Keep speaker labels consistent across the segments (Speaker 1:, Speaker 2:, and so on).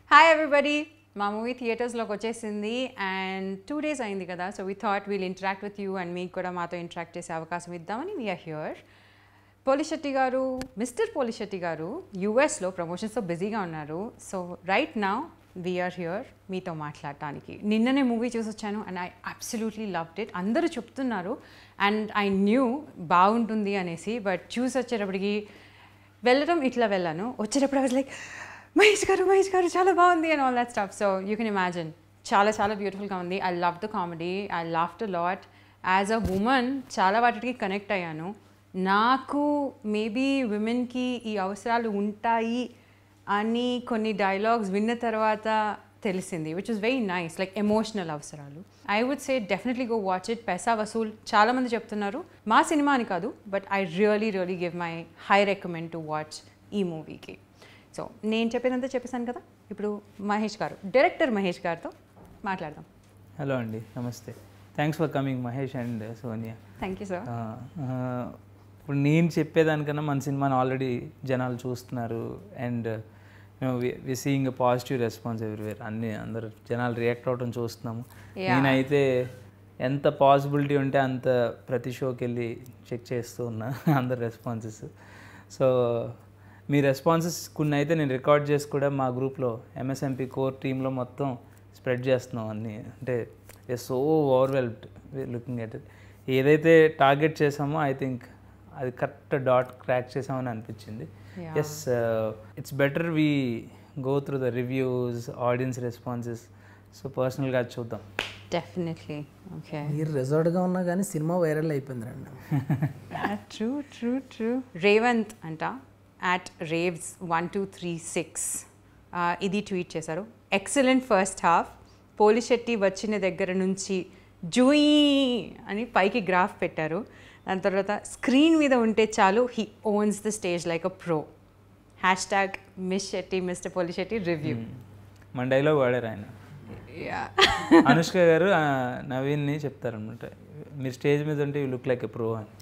Speaker 1: Hi everybody మా movie థియేటర్స్లోకి వచ్చేసింది అండ్ టూ డేస్ అయింది కదా so we thought we'll interact with you and మీకు కూడా మాతో ఇంటరాక్ట్ చేసే అవకాశం ఇద్దామని వీఆర్ హ్యూర్ పోలిశెట్టి గారు మిస్టర్ పోలిశెట్టి గారు యూఎస్లో ప్రమోషన్స్తో బిజీగా ఉన్నారు సో రైట్ నా వీఆర్ హ్యూర్ మీతో మాట్లాడటానికి నిన్ననే మూవీ చూసి వచ్చాను and I absolutely loved it అందరూ చెప్తున్నారు అండ్ ఐ న్యూ బాగుంటుంది అనేసి బట్ చూసి వచ్చేటప్పటికి వెళ్ళడం ఇట్లా వెళ్ళాను వచ్చేటప్పుడు వాజ్ లైక్ మహేష్ గారు మహేష్ గారు చాలా బాగుంది and all that stuff so you can imagine చాలా చాలా బ్యూటిఫుల్గా ఉంది I love the comedy I love to lot as a woman చాలా వాటికి కనెక్ట్ అయ్యాను నాకు మేబీ విమెన్కి ఈ అవసరాలు ఉంటాయి అని కొన్ని డైలాగ్స్ విన్న తర్వాత తెలిసింది which is very nice like emotional అవసరాలు I would say definitely go watch it పెసా వసూల్ చాలామంది చెప్తున్నారు మా సినిమా అని కాదు but I really really give my high recommend to watch ఈ మూవీకి సో నేను చెప్పేదంతా చెప్పేశాను కదా ఇప్పుడు మహేష్ గారు డైరెక్టర్ మహేష్ గారితో మాట్లాడదాం
Speaker 2: హలో అండి నమస్తే thanks for coming Mahesh and Sonia
Speaker 1: thank you sir
Speaker 2: ఆ, ఆ, ఇప్పుడు నేను చెప్పేదానికన్నా మన సినిమాని ఆల్రెడీ జనాలు చూస్తున్నారు and we seeing a positive response everywhere అన్ని అందరు జనాలు రియాక్ట్ అవడం చూస్తున్నాము నేనైతే ఎంత పాసిబిలిటీ ఉంటే అంత ప్రతి షోకి వెళ్ళి చెక్ చేస్తూ ఉన్నా అందరు రెస్పాన్సెస్ సో మీ రెస్పాన్సెస్ కొన్ని అయితే నేను రికార్డ్ చేసి కూడా మా గ్రూప్లో ఎంఎస్ఎంపీ కోర్ టీంలో మొత్తం స్ప్రెడ్ చేస్తున్నాం అన్ని అంటే ఏ సో ఓవర్వెల్డ్ లుకింగ్ ఎట్ ఏదైతే టార్గెట్ చేసామో ఐ థింక్ అది కరెక్ట్ డాట్ క్రాక్ చేసామని అనిపించింది yes it's better we go through the reviews audience responses so పర్సనల్గా చూద్దాం
Speaker 1: డెఫినెట్లీ ఓకే
Speaker 3: మీరు రిజర్వ్డ్గా ఉన్నా కానీ సినిమా వైరల్ అయిపోయింది రండి
Speaker 1: ట్రూ ట్రూ ట్రూ రేవంత్ అంట at revs one two three six ఇది ట్వీట్ చేశారు ఎక్సలెంట్ ఫస్ట్ హాఫ్ పోలిశెట్టి వచ్చిన దగ్గర నుంచి జూయి అని పైకి గ్రాఫ్ పెట్టారు దాని తర్వాత స్క్రీన్ మీద ఉంటే చాలు he owns the stage like a pro hashtag Miss Shetty Mister Polishetty review
Speaker 2: మన డైలాగ్ వాడారు ఆయన
Speaker 1: యా
Speaker 2: అనుష్క గారు ఆ, నవీన్ని చెప్తారనమాట మీరు స్టేజ్ మీద ఉంటే you look like a pro అని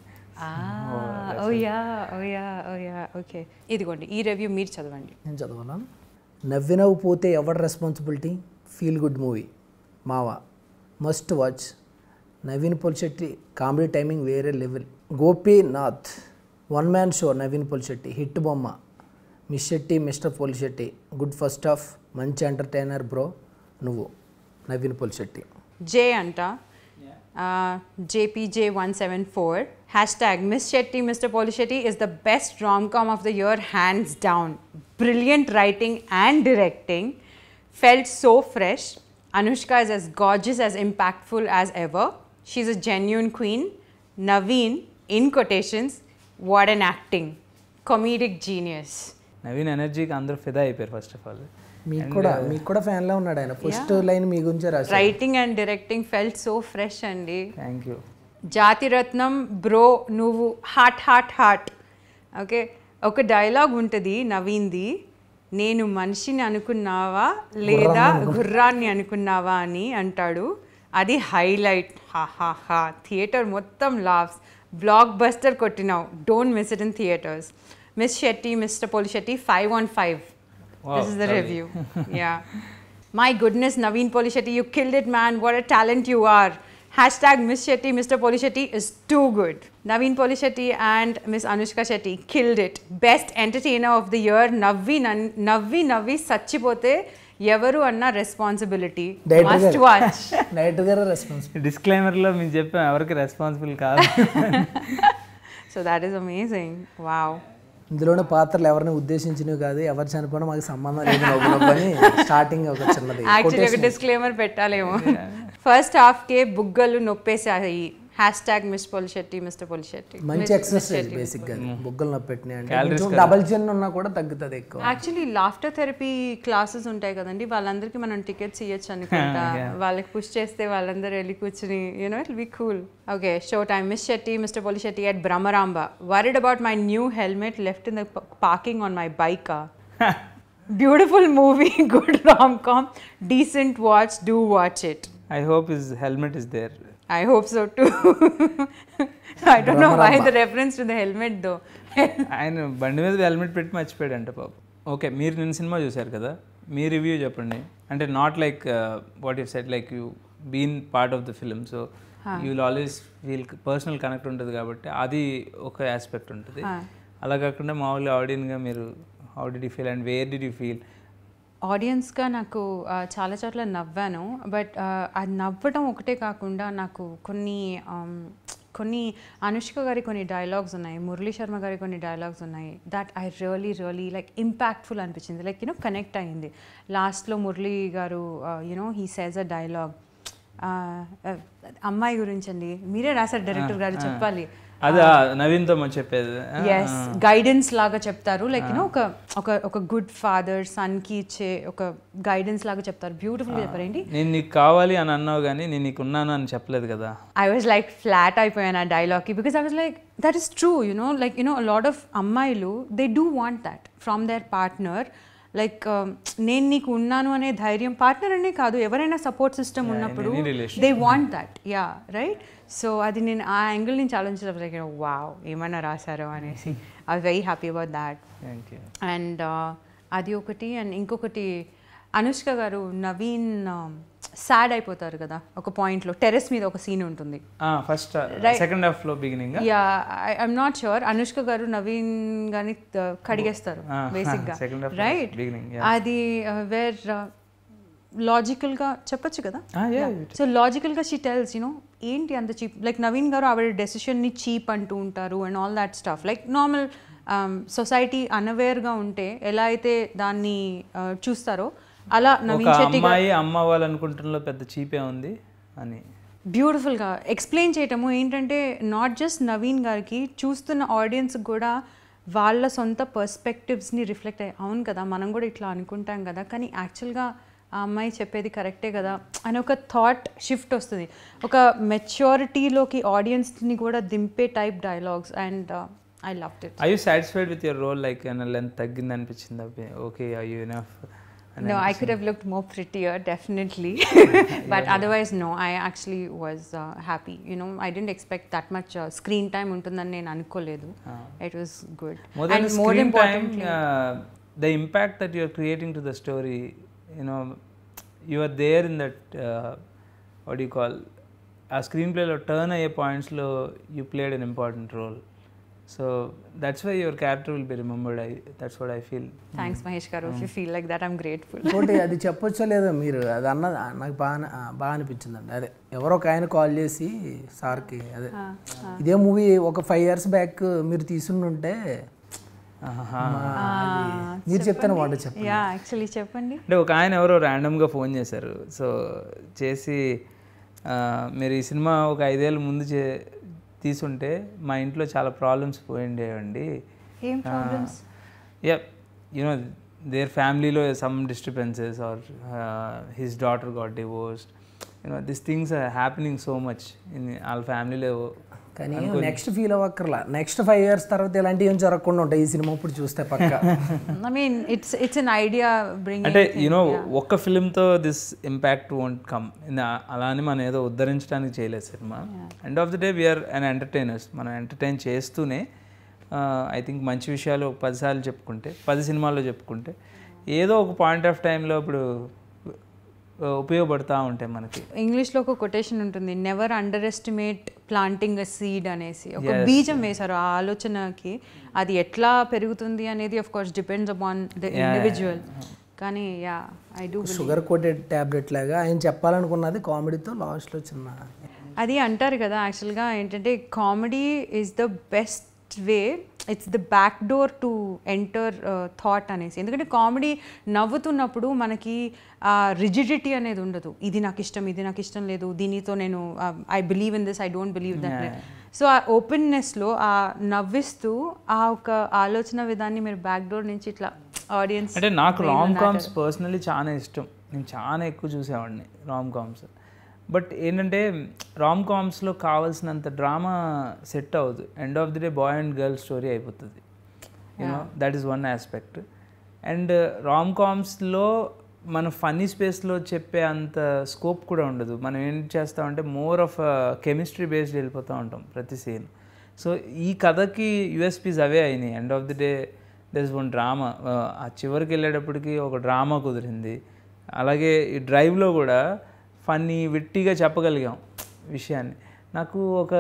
Speaker 1: oh yeah oh yeah oh yeah okay ఇదిగోండి ఈ రివ్యూ మీరు చదవండి
Speaker 3: నేను చదవాలా నవ్వినవు పోతే ఎవరి రెస్పాన్సిబిలిటీ ఫీల్ గుడ్ మూవీ మావా must watch Naveen Polishetty comedy timing వేరే level Gopinath one man show Naveen Polishetty hit బొమ్మ Miss Shetty Mister Polishetty good first half మంచి ఎంటర్టైనర్ బ్రో నువ్వు నవీన్ పొలిశెట్టి
Speaker 1: జే అంట JPJ one seven four hashtag Miss Shetty Mister Polishetty is the best rom com of the year hands down brilliant writing and directing felt so fresh Anushka is as gorgeous as impactful as ever she's a genuine queen naveen in quotations what an acting comedic genius
Speaker 2: Naveen ఎనర్జీకి అందరూ ఫిదా అయిపోయారు first of all
Speaker 3: మీకు కూడా మీకు కూడా ఫ్యాన్లో ఉన్నాడు ఆయన ఫస్ట్ లైన్ మీ గురించే రాశారు
Speaker 1: writing and directing felt so fresh అండి
Speaker 2: థ్యాంక్ యూ
Speaker 1: జాతిరత్నం బ్రో నువ్వు హాట్ హాట్ హాట్ ఓకే ఒక డైలాగ్ ఉంటుంది నవీన్ది నేను మనిషిని అనుకున్నావా లేదా గుర్రాన్ని అనుకున్నావా అని అంటాడు అది హైలైట్ హా హా హా థియేటర్ మొత్తం లావ్స్ బ్లాక్ బస్టర్ కొట్టినావు don't miss it in theatres Miss Shetty Mister Polishetty five on five this is the review yeah My goodness, Naveen Polishetty, you killed it, man. What a talent you are. Hashtag Miss Shetty, Mr. Polishetty is too good. Naveen Polishetty and Miss Anushka Shetty killed it. Best entertainer of the year, Navvi, Nan- Navvi, Navvi, Sachipote, ఎవరు అన్న responsibility
Speaker 3: Director
Speaker 1: must
Speaker 3: గారు.
Speaker 1: Watch
Speaker 3: director గారు response
Speaker 2: డిస్క్లైమర్లో మేము చెప్పాం ఎవరికి responsible కాదు
Speaker 1: so that is amazing wow
Speaker 3: ఇందులోనే పాత్రలు ఎవరిని ఉద్దేశించినవి కాదు ఎవరు చనిపోయినా మాకు సంబంధం లేదు నవ్వు నవ్వు అని స్టార్టింగ్ ఒక చిన్నది
Speaker 1: యాక్చువల్లీ ఒక డిస్క్లైమర్ పెట్టాలేమో ఫస్ట్ హాఫ్ కే బుగ్గలు నొప్పేసాయి hashtag Miss Polishetty Mister Polishetty
Speaker 3: మంచి ఎక్సర్సైజ్ బేసిక్ గా బుగ్గలు నొప్పి పెట్టినాయి అంటే కొంచెం డబల్ చిన్ ఉన్నా కూడా తగ్గుతుంది ఎక్కువ
Speaker 1: యాక్చువల్లీ లాఫ్టర్ థెరపీ క్లాసెస్ ఉంటాయి కదండి వాళ్ళందరికీ మనం టికెట్స్ ఇవ్వచ్చు అనుకుంటా వాళ్ళకి పుష్ చేస్తే వాళ్ళందరూ వెళ్ళి కూర్చుని you know it be cool okay show time Miss Shetty Mister Polishetty at Brahmaramba worried about my new helmet left in the parking on my bike beautiful movie good rom com decent watch do watch it
Speaker 2: I hope is helmet is there
Speaker 1: I hope so too. I don't know why the reference to the helmet though.
Speaker 2: ఆయన బండి మీద helmet పెట్టి మర్చిపోయాడంట పాప okay మీరు నిన్న cinema చూశారు కదా మీ review చెప్పండి అంటే not like what you set like you been part of the film so you will always feel personal connect ఉంటుంది కాబట్టి అది ఒక ఆస్పెక్ట్ ఉంటుంది అలా కాకుండా మామూలుగా ఆడియన్గా మీరు how do you feel and where do you feel
Speaker 1: ఆడియన్స్గా నాకు ఆ, చాలా చోట్ల నవ్వాను బట్ అది నవ్వడం ఒకటే కాకుండా నాకు కొన్ని ఆమ్, కొన్ని అనుష్క గారి కొన్ని డైలాగ్స్ ఉన్నాయి మురళీ శర్మ గారి కొన్ని డైలాగ్స్ ఉన్నాయి that I really really like ఇంపాక్ట్ఫుల్ అనిపించింది లైక్ యూనో కనెక్ట్ అయ్యింది లాస్ట్లో Murali garu you know he says a dialogue అమ్మాయి గురించి అండి మీరే రాశారు డైరెక్టర్ గారు చెప్పాలి
Speaker 2: అదే నవీన్తో మనం చెప్పేది
Speaker 1: ఎస్ గైడెన్స్ లాగా చెప్తారు లైక్ యూనో ఒక ఒక ఒక గుడ్ ఫాదర్ సన్కి ఇచ్చే ఒక గైడెన్స్ లాగా చెప్తారు బ్యూటిఫుల్గా చెప్పారు ఏంటి
Speaker 2: నేను నీకు కావాలి అని అన్నావు కానీ నేను నీకు ఉన్నాను అని చెప్పలేదు కదా
Speaker 1: ఐ వాజ్ లైక్ ఫ్లాట్ అయిపోయాను ఆ డైలాగ్కి because I was like that is true you know like you know lot of అమ్మాయిలు they do want that from their partner like నేను నీకు ఉన్నాను అనే ధైర్యం పార్ట్నర్ అనే కాదు ఎవరైనా సపోర్ట్ సిస్టమ్ ఉన్నప్పుడు
Speaker 2: any relationship.
Speaker 1: They want that yeah right so అది నేను ఆ యాంగిల్ నుంచి ఆలోచించడం లైక్ వావ్ ఏమన్నా రాశారో అనేసి I very happy about that
Speaker 2: thank you
Speaker 1: and అది ఒకటి అండ్ ఇంకొకటి అనుష్క గారు నవీన్ సాడ్ అయిపోతారు కదా ఒక పాయింట్లో టెరెస్ మీద ఒక సీన్ ఉంటుంది
Speaker 2: ఫస్ట్
Speaker 1: Right.
Speaker 2: సెకండ్ హాఫ్లో beginning
Speaker 1: yeah I'm not sure Anushka garu Naveen గాని uh, కడిగేస్తారు
Speaker 2: Ah,
Speaker 1: బేసిక్గా
Speaker 2: second half
Speaker 1: right
Speaker 2: beginning, yeah.
Speaker 1: అది వేర్ లాజికల్గా చెప్పొచ్చు కదా
Speaker 2: Ah, yeah,
Speaker 1: సో లాజికల్గా షీ టెల్స్ యూనో ఏంటి అంత చీప్ లైక్ నవీన్ గారు ఆవిడ డెసిషన్ని చీప్ అంటూ ఉంటారు and all that stuff like normal society అన్అవేర్గా ఉంటే ఎలా అయితే దాన్ని uh, చూస్తారో అలా
Speaker 2: ఒక
Speaker 1: నవీన్ శెట్టి గారు
Speaker 2: అమ్మాయి అమ్మ అవ్వాలనుకుంటున్నలో పెద్ద చీపే ఉంది అని
Speaker 1: బ్యూటిఫుల్గా ఎక్స్ప్లెయిన్ చేయటము ఏంటంటే నాట్ జస్ట్ నవీన్ గారికి చూస్తున్న ఆడియన్స్కి కూడా వాళ్ళ సొంత పర్స్పెక్టివ్స్ని రిఫ్లెక్ట్ అయ్యి అవును కదా మనం కూడా ఇట్లా అనుకుంటాం కదా కానీ యాక్చువల్గా ఆ అమ్మాయి చెప్పేది కరెక్టే కదా అని ఒక థాట్ షిఫ్ట్ వస్తుంది ఒక మెచ్యూరిటీలోకి ఆడియన్స్ని కూడా దింపే type dialogues and I love it
Speaker 2: I you satisfied with your role like length తగ్గింది అనిపించింది okay I you enough
Speaker 1: No, I could have looked more prettier, definitely. but otherwise, no, I actually was uh, happy. You know, I didn't expect that much uh, screen time ఉంటుందని నేను అనుకోలేదు It was good.
Speaker 2: more than
Speaker 1: and
Speaker 2: the
Speaker 1: more
Speaker 2: screen
Speaker 1: importantly,
Speaker 2: time, uh, the impact that you're creating to the story, you know, you are there in that, uh, what do you call, ఆ screen ప్లేలో turn అయ్యే పాయింట్స్లో you played an important role so that's why your character will be remembered I that's what I feel
Speaker 1: thanks, Mahesh Garu. If you feel like that, I'm grateful.
Speaker 3: ఇంకోటి అది చెప్పొచ్చో లేదో మీరు అది అన్న నాకు బాగా బాగా అనిపించిందండి అదే ఎవరో ఒక ఆయన కాల్ చేసి సార్కి అదే ఇదే మూవీ ఒక ఫైవ్ ఇయర్స్ బ్యాక్ మీరు తీసుంటే మీరు చెప్తాను వాడు చెప్పండి
Speaker 1: yeah, actually, చెప్పండి
Speaker 2: అంటే ఒక ఆయన ఎవరో ర్యాండమ్గా ఫోన్ చేశారు సో చేసి ఆ, మీరు ఈ సినిమా ఒక ఐదేళ్ళ ముందు చే తీసుంటే మా ఇంట్లో చాలా ప్రాబ్లమ్స్ పోయిండేవండి
Speaker 1: ఏం ప్రాబ్లమ్స్
Speaker 2: యా యునో దేర్ ఫ్యామిలీలో some disturbances or his daughter got divorced you know this things are happening so much in వాళ్ళ ఫ్యామిలీలో
Speaker 3: కానీ నెక్స్ట్ ఫీల్ అవ్వక్కర్లా నెక్స్ట్ ఫైవ్ ఇయర్స్ తర్వాత ఇలాంటివి ఏం జరగకుండా ఉంటాయి ఈ సినిమా ఇప్పుడు చూస్తే పక్క
Speaker 1: I mean, it's it's an idea bringing.
Speaker 2: అంటే
Speaker 1: thing,
Speaker 2: యూనో
Speaker 1: yeah.
Speaker 2: ఒక్క ఫిల్మ్తో దిస్ ఇంపాక్ట్ వోంట్ కమ్ అలా అని మనం ఏదో ఉద్ధరించడానికి చేయలేదు cinema end of the day we're and entertainers మనం ఎంటర్టైన్ చేస్తూనే ఐ థింక్ మంచి విషయాలు ఒక పదిసార్లు చెప్పుకుంటే పది సినిమాల్లో చెప్పుకుంటే ఏదో ఒక పాయింట్ ఆఫ్ టైంలో ఇప్పుడు uh, ఉపయోగపడతా ఉంటాయి మనకి
Speaker 1: ఇంగ్లీష్లో ఒక కొటేషన్ ఉంటుంది never underestimate planting a seed అనేసి ఒక బీజం వేశారు ఆ ఆలోచనకి అది ఎట్లా పెరుగుతుంది అనేది of course depends upon the individual కానీ yeah I do
Speaker 3: sugar coated tablet లాగా ఆయన చెప్పాలనుకున్నది కామెడీతో లాస్ట్లో చిన్న
Speaker 1: అది అంటారు కదా యాక్చువల్గా ఏంటంటే comedy is the best way it's the back door to enter thought అనేసి ఎందుకంటే కామెడీ నవ్వుతున్నప్పుడు మనకి ఆ రిజిడిటీ అనేది ఉండదు ఇది నాకు ఇష్టం ఇది నాకు ఇష్టం లేదు దీనితో నేను I believe in this I don't believe that so ఆ ఓపెన్నెస్లో ఆ నవ్విస్తూ ఆ ఒక ఆలోచన విధాన్ని మీరు బ్యాక్ డోర్ నుంచి ఇట్లా ఆడియన్స్
Speaker 2: అంటే నాకు రామ్ కామ్స్ పర్సనలీ చాలా ఇష్టం నేను చాలా ఎక్కువ చూసేవాడిని రామ్ కామ్స్ బట్ ఏంటంటే రామ్ కామ్స్లో కావాల్సినంత డ్రామా సెట్ అవ్వదు end of the day boy and girl story అయిపోతుంది you know that is one aspect and rom కామ్స్లో మన ఫన్నీ స్పేస్లో చెప్పే అంత స్కోప్ కూడా ఉండదు మనం ఏం చేస్తామంటే మోర్ ఆఫ్ కెమిస్ట్రీ బేస్డ్ వెళ్ళిపోతూ ఉంటాం ప్రతి సీన్ సో ఈ కథకి యూఎస్పీస్ అవే అయినాయి end of the day this one drama ఆ చివరికి వెళ్ళేటప్పటికి ఒక డ్రామా కుదిరింది అలాగే ఈ డ్రైవ్లో కూడా ఫన్నీ విట్టిగా చెప్పగలిగాం విషయాన్ని నాకు ఒక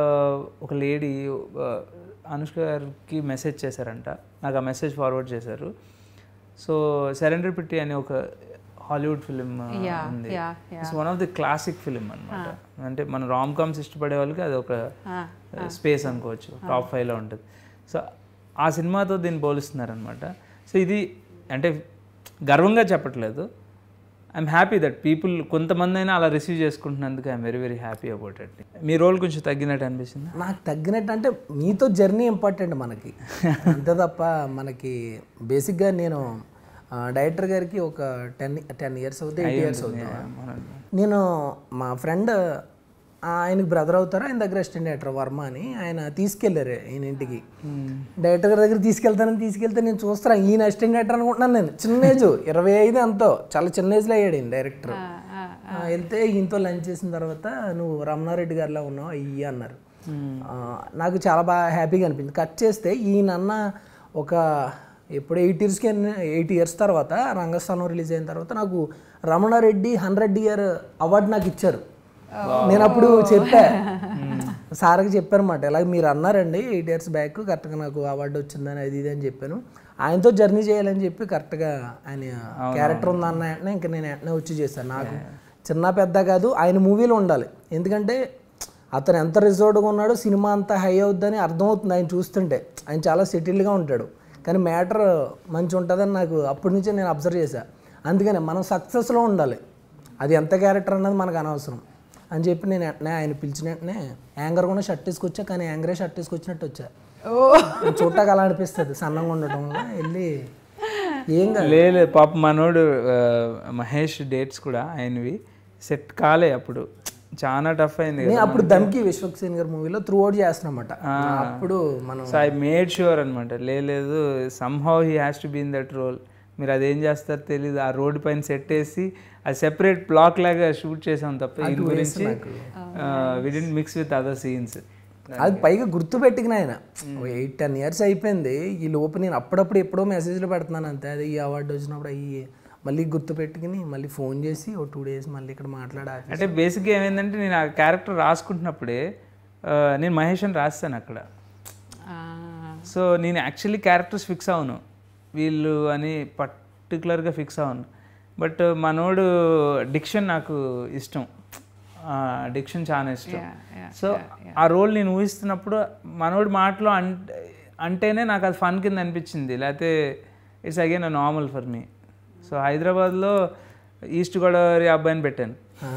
Speaker 2: ఒక లేడీ అనుష్క గారికి మెసేజ్ చేశారంట నాకు ఆ మెసేజ్ ఫార్వర్డ్ చేశారు సో సరెండర్ పిట్టి అనే ఒక హాలీవుడ్ ఫిలిం
Speaker 1: Yeah,
Speaker 2: ఉంది
Speaker 1: yeah, yeah.
Speaker 2: It's one of the classic film అనమాట అంటే మన రామ్ కామ్స్ ఇష్టపడే వాళ్ళకి అది ఒక
Speaker 1: Ah,
Speaker 2: స్పేస్ అనుకోవచ్చు టాప్ ఫైవ్లో ఉంటుంది సో ఆ సినిమాతో దీన్ని పోలుస్తున్నారనమాట సో ఇది అంటే గర్వంగా చెప్పట్లేదు ఐఎమ్ హ్యాపీ దట్ పీపుల్ కొంతమంది అయినా అలా రిసీవ్ చేసుకుంటున్నందుకు I'm very very happy about it మీ రోల్ కొంచెం తగ్గినట్టు అనిపిస్తుంది
Speaker 3: నాకు తగ్గినట్టు అంటే మీతో జర్నీ ఇంపార్టెంట్ మనకి అంతే తప్ప మనకి బేసిక్గా నేను ఆ, డైరెక్టర్ గారికి ఒక టెన్ టెన్ ఇయర్స్ అవుతాయి ఎయిట్ ఇయర్స్ అవుతాయి నేను మా ఫ్రెండ్ ఆయనకి బ్రదర్ అవుతారు ఆయన దగ్గర అసిస్టెంట్ డైరెక్టర్ వర్మ అని ఆయన తీసుకెళ్ళారు ఈయన ఇంటికి డైరెక్టర్ గారి దగ్గర తీసుకెళ్తానని తీసుకెళ్తే నేను చూస్తాను ఈయన అసిస్టెంట్ డైరెక్టర్ అనుకుంటున్నాను నేను చిన్న ఏజ్ ఇరవై ఐదు ఎంతో చాలా చిన్న ఏజ్లో అయ్యాడు ఈయన డైరెక్టర్ ఆ, వెళ్తే ఈయనతో లంచ్ చేసిన తర్వాత నువ్వు రమణారెడ్డి గారిలో ఉన్నావు అయ్యి అన్నారు ఆ, నాకు చాలా బాగా హ్యాపీగా అనిపించింది కట్ చేస్తే ఈయన అన్న ఒక ఎప్పుడు ఎయిట్ ఇయర్స్కి ఎయిట్ ఇయర్స్ తర్వాత రంగస్థానం రిలీజ్ అయిన తర్వాత నాకు రమణారెడ్డి హండ్రెడ్ ఇయర్ అవార్డు నాకు ఇచ్చారు నేను అప్పుడు చెప్పా సార్కి చెప్పారన్నమాట ఇలా మీరు అన్నారండి ఎయిట్ ఇయర్స్ బ్యాక్ కరెక్ట్గా నాకు అవార్డు వచ్చిందని అది ఇది అని చెప్పాను ఆయనతో జర్నీ చేయాలని చెప్పి కరెక్ట్గా ఆయన క్యారెక్టర్ ఉందన్న వెంటనే ఇంకా నేను వెంటనే వచ్చి చేశాను నాకు చిన్న పెద్ద కాదు ఆయన మూవీలో ఉండాలి ఎందుకంటే అతను ఎంత రిజర్వ్డ్గా ఉన్నాడో సినిమా అంతా హై అవుద్దని అర్థమవుతుంది ఆయన చూస్తుంటే ఆయన చాలా సెటిల్డ్గా ఉంటాడు కానీ మ్యాటర్ మంచి ఉంటుందని నాకు అప్పటి నుంచే నేను అబ్జర్వ్ చేశా అందుకని మనం సక్సెస్లో ఉండాలి అది ఎంత క్యారెక్టర్ అన్నది మనకు అనవసరం అని చెప్పి నేను వెంటనే ఆయన పిలిచిన వెంటనే యాంగర్ కూడా షర్ట్ వేసుకొచ్చా కానీ యాంగరే షర్ట్ వేసుకొచ్చినట్టు వచ్చా చూడటానికి అలా అనిపిస్తుంది సన్నంగా ఉండటం వల్ల వెళ్ళి ఏం కాదు
Speaker 2: లేదు పాప మనోడు ఆ, మహేష్ డేట్స్ కూడా ఆయనవి సెట్ కాలే అప్పుడు చాలా టఫ్ అయింది
Speaker 3: నేను
Speaker 2: కదా
Speaker 3: అప్పుడు దమ్కి విశ్వక్సేన్ గారి మూవీలో త్రూ అవుట్ చేస్తున్నమాట అప్పుడు మనం
Speaker 2: సో ఐ మేడ్ షూర్ అనమాట లేదు somehow he has to be in that role మీరు అదేం చేస్తారో తెలియదు ఆ రోడ్ పైన సెట్ వేసి ఆ సెపరేట్ బ్లాక్ లాగా షూట్ చేసాం తప్ప దీని గురించి we didn't mix with other scenes
Speaker 3: అది పైగా గుర్తు పెట్టుకుని ఆయన ఎయిట్ టెన్ ఇయర్స్ అయిపోయింది ఈ లోపు నేను అప్పుడప్పుడు ఎప్పుడో మెసేజ్లు పెడుతున్నాను అంతే అది ఈ అవార్డు వచ్చినప్పుడు అయ్యి మళ్ళీ గుర్తు పెట్టుకుని మళ్ళీ ఫోన్ చేసి ఓ టూ డేస్ మళ్ళీ ఇక్కడ మాట్లాడా
Speaker 2: అంటే బేసిక్గా ఏమైందంటే నేను ఆ క్యారెక్టర్ రాసుకుంటున్నప్పుడే ఆ, నేను మహేష్ అని రాస్తాను అక్కడ సో నేను యాక్చువల్లీ క్యారెక్టర్స్ ఫిక్స్ అవును వీళ్ళు అని పర్టికులర్గా ఫిక్స్ అవును బట్ మనోడు డిక్షన్ నాకు ఇష్టం డిక్షన్ చాలా ఇష్టం సో ఆ రోల్ నేను ఊహిస్తున్నప్పుడు మనోడి మాటలో అంటే అంటేనే నాకు అది ఫన్ కింద అనిపించింది లేకపోతే it's again a normal for me so హైదరాబాద్లో ఈస్ట్ గోదావరి అబ్బాయిని పెట్టాను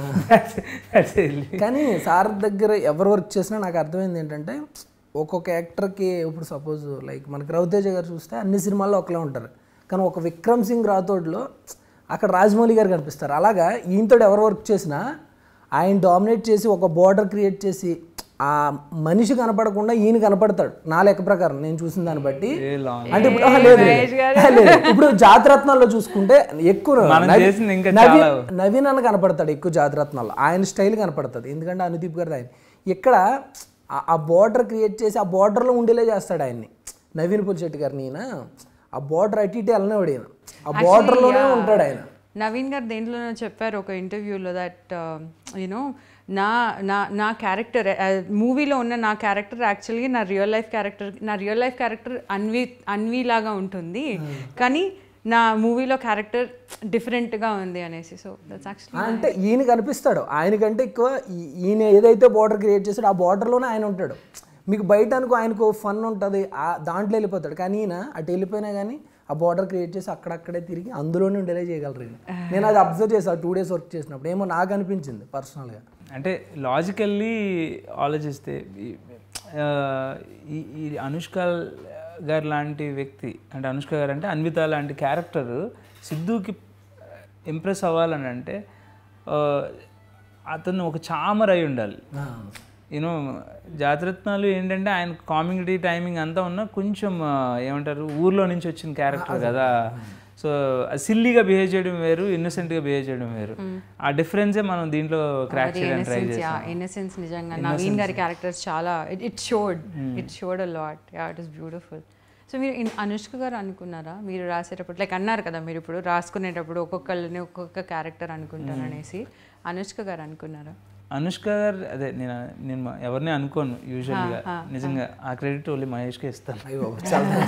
Speaker 2: That's it.
Speaker 3: కానీ సార్ దగ్గర ఎవరు వర్క్ చేసినా నాకు అర్థమైంది ఏంటంటే ఒక్కొక్క యాక్టర్కి ఇప్పుడు సపోజ్ లైక్ మనకి రవితేజ గారు చూస్తే అన్ని సినిమాల్లో ఒకలా ఉంటారు కానీ ఒక విక్రమ్ సింగ్ రాథోడ్లో అక్కడ రాజమౌళి గారు కనిపిస్తారు అలాగా ఈయనతో ఎవరు వర్క్ చేసినా ఆయన డామినేట్ చేసి ఒక బార్డర్ క్రియేట్ చేసి ఆ మనిషి కనపడకుండా ఈయన కనపడతాడు నా లెక్క ప్రకారం నేను చూసిన దాన్ని బట్టి
Speaker 2: ఏ long.
Speaker 3: అంటే ఇప్పుడు ఆహా, లేదు, లేదు. లేదు. ఇప్పుడు జాతిరత్నాల్లో చూసుకుంటే ఎక్కువ
Speaker 2: మనం
Speaker 3: నవీ-
Speaker 2: చేసింది ఇంకా
Speaker 3: నవీన్-
Speaker 2: చాలా.
Speaker 3: నవీన్ అన్న కనపడతాడు ఎక్కువ జాతిరత్నాల్లో ఆయన స్టైల్ కనపడుతుంది ఎందుకంటే అనుదీప్ గారిది ఆయన ఇక్కడ ఆ- ఆ బార్డర్ క్రియేట్ చేసి ఆ బార్డర్లో ఉండేలా చేస్తాడు ఆయన్ని నవీన్ పులిశెట్టి గారిని ఈయన ఆ బార్డర్ అటు ఇటు వెళ్ళనివాడు ఈయన ఆ బార్డర్లోనే ఉంటాడు ఆయన
Speaker 1: నవీన్ గారు దేంట్లోనో చెప్పారు ఒక ఇంటర్వ్యూలో దట్ యూనో నా నా నా క్యారెక్టర్ మూవీలో ఉన్న నా క్యారెక్టర్ యాక్చువల్గా నా రియల్ లైఫ్ క్యారెక్టర్ నా real life character Anvi Anvi లాగా ఉంటుంది కానీ నా మూవీలో క్యారెక్టర్ డిఫరెంట్గా ఉంది అనేసి సో దట్స్ యాక్చువల్లీ
Speaker 3: అంటే ఈయన కనిపిస్తాడు ఆయనకంటే ఎక్కువ ఈ- ఈయన ఏదైతే బార్డర్ క్రియేట్ చేస్తాడో ఆ బార్డర్లోనే ఆయన ఉంటాడు మీకు బయట అనుకో ఆయనకు ఫన్ ఉంటుంది ఆ దాంట్లో వెళ్ళిపోతాడు కానీ ఈయన అటు వెళ్ళిపోయినా కానీ ఆ బార్డర్ క్రియేట్ చేసి అక్కడక్కడే తిరిగి అందులోనే ఉండేలా చేయగలరు ఈయన నేను అది అబ్జర్వ్ చేశాను టూ డేస్ వర్క్ చేసినప్పుడు ఏమో నాకు అనిపించింది పర్సనల్గా
Speaker 2: అంటే లాజికల్లీ ఆలోచిస్తే ఈ- ఆ, ఈ ఈ అనుష్క గారు లాంటి వ్యక్తి అంటే అనుష్క గారు అంటే అన్విత లాంటి క్యారెక్టర్ సిద్ధుకి ఇంప్రెస్ అవ్వాలని అంటే ఆ, అతను ఒక చామర్ అయి ఉండాలి యూనో జాతరత్నాలు ఏంటంటే ఆయన కామింగ్డీ టైమింగ్ అంతా ఉన్నా కొంచెం ఆ, ఏమంటారు ఊర్లో నుంచి వచ్చిన క్యారెక్టర్ కదా సో సిల్లీగా బిహేవ్ చేయడం వేరు ఇన్నోసెంట్గా బిహేవ్ చేయడం వేరు ఆ డిఫరెన్సే మనం దీంట్లో క్రాక్ చేయడానికి ట్రై
Speaker 1: ఇన్నసెన్స్ యా
Speaker 2: చేస్తాం
Speaker 1: ఇన్నసెన్స్ నిజంగా నవీన్ గారి క్యారెక్టర్స్ చాలా it showed it showed a lot yeah it is beautiful so మీరు ఇన్- అనుష్క గారు అనుకున్నారా మీరు రాసేటప్పుడు లైక్ అన్నారు కదా మీరు ఇప్పుడు రాసుకునేటప్పుడు ఒక్కొక్కరిని ఒక్కొక్క క్యారెక్టర్ అనుకుంటారు అనేసి అనుష్క గారు అనుకున్నారా
Speaker 2: అనుష్క గారు అదే నేను నేను మా- ఎవరిని అనుకోను యూజువల్గా నిజంగా ఆ క్రెడిట్ ఓన్లీ మహేష్కే ఇస్తాను
Speaker 3: అయ్యో చాలా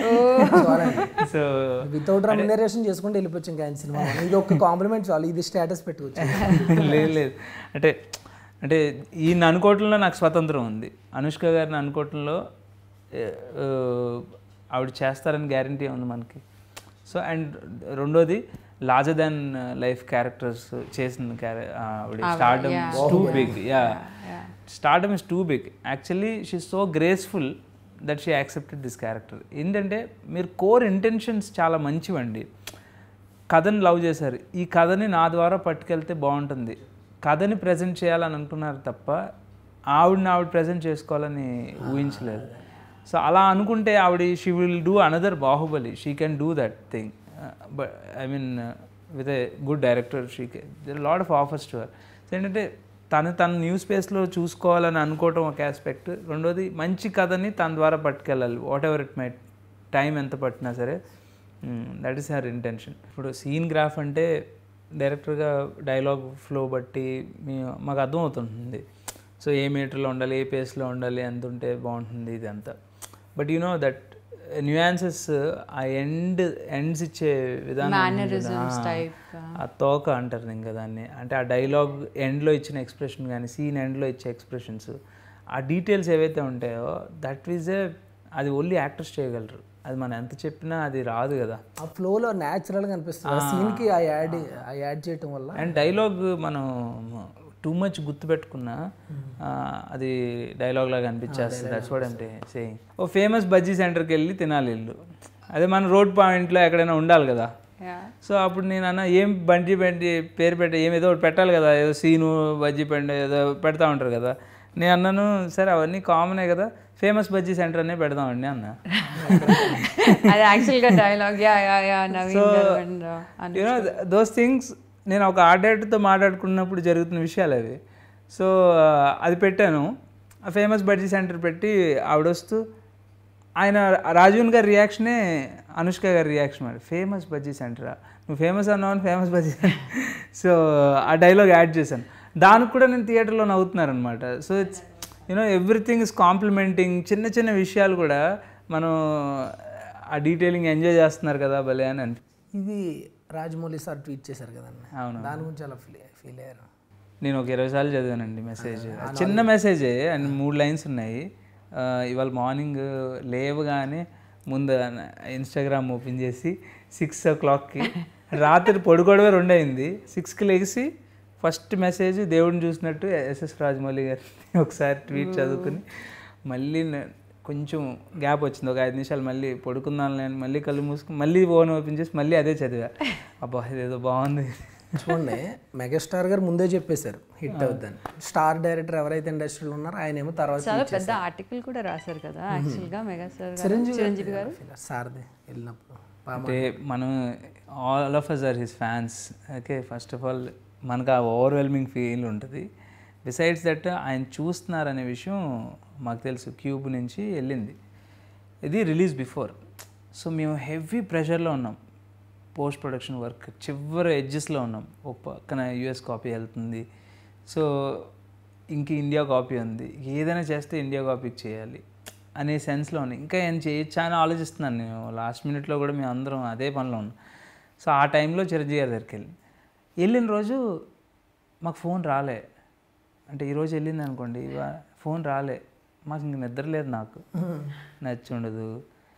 Speaker 2: సో
Speaker 3: వితౌట్ రెమ్యునరేషన్ చేసుకుంటే వెళ్ళిపోవచ్చు ఇంకా ఆయన సినిమా ఇది ఒక కాంప్లిమెంట్ చాలు ఇది స్టేటస్ పెట్టుకోవచ్చు
Speaker 2: లేదు లేదు అంటే అంటే ఈయన అనుకోవటంలో నాకు స్వతంత్రం ఉంది అనుష్క గారిని అనుకోవటంలో ఏ, ఆ, ఆవిడ చేస్తారని గ్యారంటీ ఉంది మనకి సో అండ్ రెండోది లార్జర్ దాన్ లైఫ్ క్యారెక్టర్స్ చేసిన క్యారె- ఆవిడ stardom too big yeah stardom is too big actually she so graceful that she accepted this character ఏంటంటే మీరు కోర్ ఇంటెన్షన్స్ చాలా మంచివండి కథని లవ్ చేశారు ఈ కథని నా ద్వారా పట్టుకెళ్తే బాగుంటుంది కథని ప్రజెంట్ చేయాలని అనుకున్నారు తప్ప ఆవిడని ఆవిడ ప్రజెంట్ చేసుకోవాలని ఊహించలేదు సో అలా అనుకుంటే ఆవిడ she will do another Baahubali she can do that thing but I mean with a good director she there lot of offers to her ఏంటంటే తను తన న్యూ స్పేస్లో చూసుకోవాలని అనుకోవటం ఒక ఆస్పెక్ట్ రెండోది మంచి కథని తన ద్వారా పట్టుకెళ్ళాలి whatever it may time ఎంత పట్టినా సరే దట్ ఈస్ హర్ ఇంటెన్షన్ ఇప్పుడు సీన్ గ్రాఫ్ అంటే డైరెక్టర్గా డైలాగ్ ఫ్లో బట్టి మీ మాకు అర్థమవుతుంటుంది సో ఏ మీటర్లో ఉండాలి ఏ పేస్లో ఉండాలి ఎంత ఉంటే బాగుంటుంది ఇది అంతా but you know that nuances ఆ ఎండ్ ఎండ్స్ ఇచ్చే విధానం ఉంటుంది కదా,
Speaker 1: Mannerisms
Speaker 2: ఆ,
Speaker 1: type,
Speaker 2: ఆ తోక అంటారు ఇంకా దాన్ని అంటే ఆ డైలాగ్ ఎండ్లో ఇచ్చిన ఎక్స్ప్రెషన్ కానీ సీన్ ఎండ్లో ఇచ్చే ఎక్స్ప్రెషన్స్ ఆ డీటెయిల్స్ ఏవైతే ఉంటాయో దట్ ఈజ్ ఏ అది ఓన్లీ యాక్టర్స్ చేయగలరు అది మనం ఎంత చెప్పినా అది రాదు కదా
Speaker 3: ఆ ఫ్లోలో న్యాచురల్గా అనిపిస్తుంది ఆ సీన్కి ఆ యాడ్ ఆ యాడ్ చేయటం వల్ల
Speaker 2: అండ్ డైలాగ్ మనం టూ మచ్ గుర్తుపెట్టుకున్నా ఆ, అది డైలాగ్ లాగా అనిపించేస్తుంది దట్స్ వాట్ అంటే సేయింగ్ ఓ ఫేమస్ బజ్జీ సెంటర్కి వెళ్ళి తినాలి ఇల్లు అదే మన రోడ్ పాయింట్లో ఎక్కడైనా ఉండాలి కదా
Speaker 1: Yeah.
Speaker 2: సో అప్పుడు నేను అన్న ఏం బండి బండి పేరు పెట్ట ఏం ఏదో ఒకటి పెట్టాలి కదా ఏదో సీను బజ్జీ బండి ఏదో పెడతా ఉంటారు కదా నేను అన్నాను సరే అవన్నీ కామనే కదా ఫేమస్ బజ్జీ సెంటర్ అనే పెడదామండి అన్న
Speaker 1: అది యాక్చువల్గా dialogue yeah yeah yeah Naveen గారు and, uh, అను-
Speaker 2: యూనో దోస్ థింగ్స్ నేను ఒక ఆర్ట్ డైరెక్టర్తో మాట్లాడుకున్నప్పుడు జరుగుతున్న విషయాలు అవి సో అది పెట్టాను ఆ ఫేమస్ బడ్జీ సెంటర్ పెట్టి ఆవిడొస్తూ ఆయన రాజీవన్ గారి రియాక్షనే అనుష్క గారి రియాక్షన్ మరి ఫేమస్ బజ్జీ సెంటరా నువ్వు ఫేమస్ అన్నావు ఫేమస్ బజ్జీ సో ఆ డైలాగ్ యాడ్ చేశాను దానికి కూడా నేను థియేటర్లో నవ్వుతున్నారనమాట so it's you know everything is complementing చిన్న చిన్న విషయాలు కూడా మనం ఆ డీటెయిలింగ్ ఎంజాయ్ చేస్తున్నారు కదా భలే అని అనిపి
Speaker 3: ఇది రాజమౌళి సార్ ట్వీట్ చేశారు కదండి
Speaker 2: అవును
Speaker 3: దాని గురించి అలా ఫీల్ ఫీల్ అయ్యారు
Speaker 2: నేను ఒక ఇరవై సార్లు చదివానండి మెసేజ్ చిన్న మెసేజే అండ్ మూడు లైన్స్ ఉన్నాయి ఆ, ఇవాళ మార్నింగ్ లేవగానే ముందు ఇన్స్టాగ్రామ్ ఓపెన్ చేసి సిక్స్ ఓ క్లాక్కి రాత్రి పడుకోవడమే రెండు అయింది సిక్స్కి లేచి ఫస్ట్ మెసేజ్ దేవుడిని చూసినట్టు ఎస్ఎస్ రాజమౌళి గారిని ఒకసారి ట్వీట్ చదువుకుని మళ్ళీ నే- కొంచెం గ్యాప్ వచ్చింది ఒక ఐదు నిమిషాలు మళ్ళీ పడుకుందాం నేను మళ్ళీ కళ్ళు మూసుకుని మళ్ళీ ఫోన్ ఓపెన్ చేసి మళ్ళీ అదే చదివా అబ్బా ఇదేదో బాగుంది
Speaker 3: చూడండి మెగాస్టార్ గారు ముందే చెప్పేశారు హిట్ అవుద్దని స్టార్ డైరెక్టర్ ఎవరైతే ఇండస్ట్రీలో ఉన్నారో ఆయన ఏమో తర్వాత
Speaker 1: చాలా పెద్ద ఆర్టికల్ కూడా రాశారు కదా యాక్చువల్గా మెగాస్టార్ గారు చిరంజీవి గారు
Speaker 3: సార్ది వెళ్ళినప్పుడు బాగా
Speaker 2: అంటే మనం all of us are his fans okay first of all మనకు ఆ ఓవర్వెల్మింగ్ ఫీల్ ఉంటుంది బిసైడ్స్ దట్ ఆయన చూస్తున్నారనే విషయం మాకు తెలుసు క్యూబ్ నుంచి వెళ్ళింది ఇది రిలీజ్ బిఫోర్ సో మేము హెవీ ప్రెషర్లో ఉన్నాం పోస్ట్ ప్రొడక్షన్ వర్క్ చివరి ఎడ్జెస్లో ఉన్నాం ఒక పక్కన యూఎస్ కాపీ వెళ్తుంది సో ఇంక ఇండియా కాపీ ఉంది ఏదైనా చేస్తే ఇండియా కాపీకి చేయాలి అనే సెన్స్లో ఉంది ఇంకా ఏం చేయొచ్చా అని ఆలోచిస్తున్నాను నేను లాస్ట్ మినిట్లో కూడా మేము అందరం అదే పనిలో ఉన్నాం సో ఆ టైంలో చిరంజీవి గారి దగ్గరికి వెళ్ళి వెళ్ళిన రోజు మాకు ఫోన్ రాలే అంటే ఈరోజు వెళ్ళింది అనుకోండి ఇవా- ఫోన్ రాలే మాకు ఇంక నిద్ర లేదు నాకు నచ్చి ఉండదు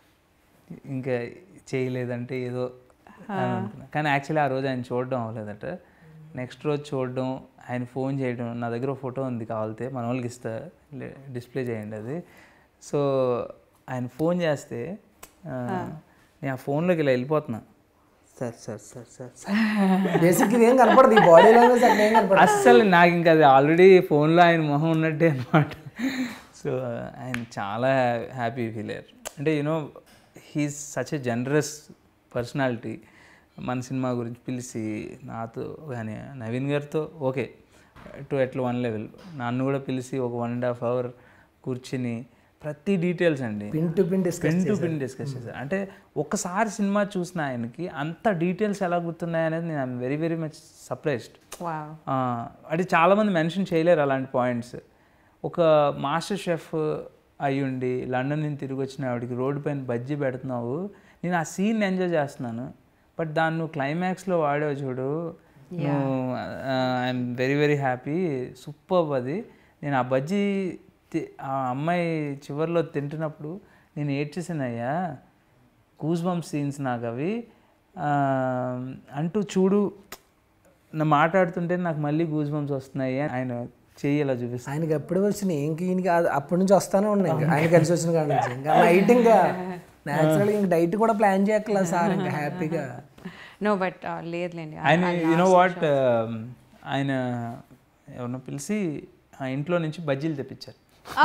Speaker 2: ఇంకా చేయలేదంటే ఏదో అని అనుకున్నా. కానీ యాక్చువల్లీ ఆ రోజు ఆయన చూడడం అవ్వలేదట నెక్స్ట్ రోజు చూడడం ఆయన ఫోన్ చేయడం నా దగ్గర ఒక ఫోటో ఉంది కావాలితే మన వాళ్ళకి ఇస్తా డిస్ప్లే చేయండి అది సో ఆయన ఫోన్ చేస్తే ఆ, నేను ఆ ఫోన్లోకి ఇలా వెళ్ళిపోతున్నా sir sir sir sir sir
Speaker 3: basic ఇది ఏం కనపడదు ఈ బాడీ లాంగ్వేజ్ అక్కడ ఏం కనపడదు
Speaker 2: అస్సలు నాకు ఇంకా అది ఆల్రెడీ ఫోన్లో ఆయన మొహం ఉన్నట్టే అనమాట సో ఆయన చాలా హ్యాపీ ఫీల్ అయ్యారు అంటే you know he's such a generous personality మన సినిమా గురించి పిలిచి నాతో కానీ నవీన్ గారితో ఓకే టు ఎట్లా వన్ లెవెల్ నన్ను కూడా పిలిచి ఒక వన్ అండ్ హాఫ్ అవర్ కూర్చుని ప్రతి డీటెయిల్స్ అండి
Speaker 3: pin to pin discuss
Speaker 2: pin to pin discuss చేశారు అంటే ఒక్కసారి సినిమా చూసిన ఆయనకి అంత డీటెయిల్స్ ఎలా గుర్తున్నాయి అనేది నేను very very much surprised
Speaker 1: wow
Speaker 2: అంటే చాలామంది మెన్షన్ చేయలేరు అలాంటి పాయింట్స్ ఒక మాస్టర్ షెఫ్ అయ్యుండి లండన్ నుంచి తిరిగి వచ్చిన ఆవిడకి రోడ్డు పైన బజ్జీ పెడుతున్నావు నేను ఆ సీన్ ఎంజాయ్ చేస్తున్నాను బట్ దాన్ని నువ్వు క్లైమాక్స్లో వాడావు చూడు I'm very very happy super అది నేను ఆ బజ్జీ తి- ఆ అమ్మాయి చివరిలో తింటున్నప్పుడు నేను ఏడ్చేసానయ్యా గూస్ బంప్ సీన్స్ నాకు అవి ఆ, అంటూ చూడు నా మాట్లాడుతుంటే నాకు మళ్ళీ గూస్ బంప్స్ వస్తున్నాయి అని ఆయన చెయ్యి ఇలా చూపిస్తాను
Speaker 3: ఆయనకి ఎప్పుడు వచ్చినాయి ఇంక ఈయనకి అది అప్పటి నుంచి వస్తానే ఉన్నాయి ఇంకా ఆయన కలిసి వచ్చిన కాడ నుంచి ఇంకా నైట్ ఇంకా న్యాచురల్గా ఇంకా డైట్ కూడా ప్లాన్ చేయక్కర్లేదు సార్ ఇంకా హ్యాపీగా
Speaker 1: నో బట్ లేదులేండి
Speaker 2: ఆయన యూనో వాట్ ఆయన ఎవరినో పిలిచి ఆ ఇంట్లో నుంచి బజ్జీలు తెప్పించారు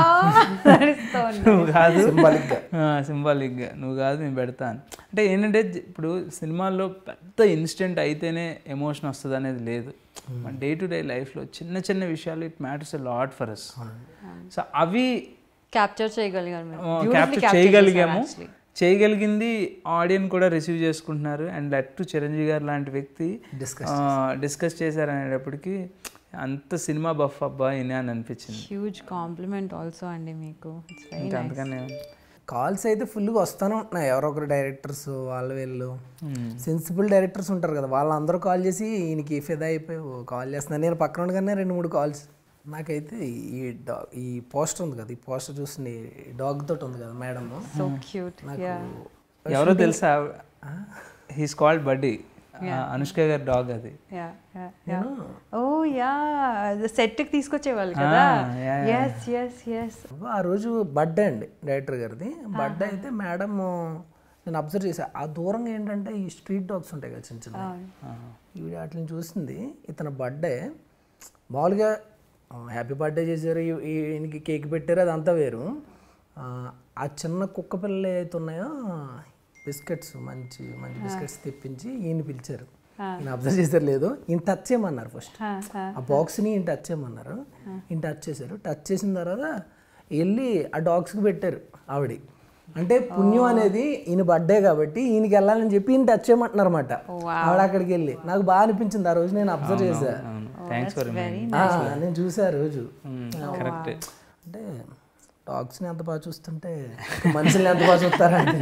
Speaker 2: నువ్వు కాదు సింబాలిక్గా నువ్వు కాదు నేను పెడతాను అంటే ఏంటంటే జ- ఇప్పుడు సినిమాల్లో పెద్ద ఇన్స్టెంట్ అయితేనే ఎమోషన్ వస్తుంది అనేది లేదు మన డే టు డే లైఫ్లో చిన్న చిన్న విషయాలు it matters a lot for us so అవి
Speaker 1: క్యాప్చర్ చేయగలిగారు మీరు Beautifully
Speaker 2: క్యాప్చర్
Speaker 1: capture
Speaker 2: చేయగలిగాము
Speaker 1: చేశారు actually.
Speaker 2: చేయగలిగింది ఆడియన్స్ కూడా రిసీవ్ చేసుకుంటున్నారు అండ్ లెట్ టు చిరంజీవి గారు లాంటి వ్యక్తి
Speaker 3: Discuss
Speaker 2: డిస్కస్ చేశారు అనేటప్పటికి అంత సినిమా బఫ్ అబ్బా ఇనే అని అనిపించింది
Speaker 1: హ్యూజ్ కాంప్లిమెంట్ ఆల్సో అండి మీకు ఇట్స్ వెరీ
Speaker 2: ఇంకా అంతకనే
Speaker 3: కాల్స్ అయితే ఫుల్గా వస్తూనే ఉంటున్నాయి ఎవరో ఒకరు డైరెక్టర్స్ వాళ్ళు వీళ్ళు సెన్సిబుల్ డైరెక్టర్స్ ఉంటారు కదా వాళ్ళందరూ కాల్ చేసి ఈయనకి ఫిదా అయిపోయి కాల్ చేస్తున్నారు నేను పక్కన ఉండగానే రెండు మూడు కాల్స్ నాకైతే ఈ డాగ్ ఈ పోస్టర్ ఉంది కదా ఈ పోస్టర్ చూసి డాగ్ తోటి ఉంది కదా మేడం
Speaker 1: సో క్యూట్ యా
Speaker 2: ఎవరో తెలుసా హీస్ కాల్డ్ బడ్డీ అనుష్క గారి డాగ్ అది
Speaker 1: yeah yeah oh yeah set కి తీసుకొచ్చేవాళ్ళు కదా ఎస్ ఎస్ ఎస్
Speaker 3: ఆ రోజు బర్త్డే అండి డైరెక్టర్ గారిది బర్త్డే అయితే మేడం నేను అబ్జర్వ్ చేసా ఆ దూరంగా ఏంటంటే ఈ స్ట్రీట్ డాగ్స్ ఉంటాయి కదా చిన్న చిన్న ఈవిడ వాటిని చూసింది ఇతను బర్త్డే మామూలుగా హ్యాపీ బర్త్డే చేశారు ఈ- ఈ- ఈయనకి కేక్ పెట్టారు అదంతా వేరు ఆ, ఆ చిన్న కుక్క పిల్లలు ఏవైతే ఉన్నాయో బిస్కెట్స్ మంచి మంచి బిస్కెట్స్ తెప్పించి ఈయన పిలిచారు ఈయన అబ్జర్వ్ చేశారు లేదు ఈయన టచ్ చేయమన్నారు ఫస్ట్ ఆ బాక్స్ని ఈయన టచ్ చేయమన్నారు ఈయన టచ్ చేశారు టచ్ చేసిన తర్వాత వెళ్ళి ఆ డాగ్స్కి పెట్టారు ఆవిడ అంటే పుణ్యం అనేది ఈయన బర్త్డే కాబట్టి ఈయనకి వెళ్ళాలని చెప్పి ఈయన టచ్ చేయమంటున్నారు అనమాట ఆవిడ అక్కడికి వెళ్ళి నాకు బాగా అనిపించింది ఆ రోజు నేను అబ్జర్వ్ చేశా
Speaker 2: థ్యాంక్స్ ఫర్
Speaker 3: ఆ, నేను చూసా ఆ రోజు
Speaker 2: కరెక్ట్
Speaker 3: అంటే డాగ్స్ని ఎంత బాగా చూస్తుంటే మనుషుల్ని ఎంత బాగా చూస్తారంటే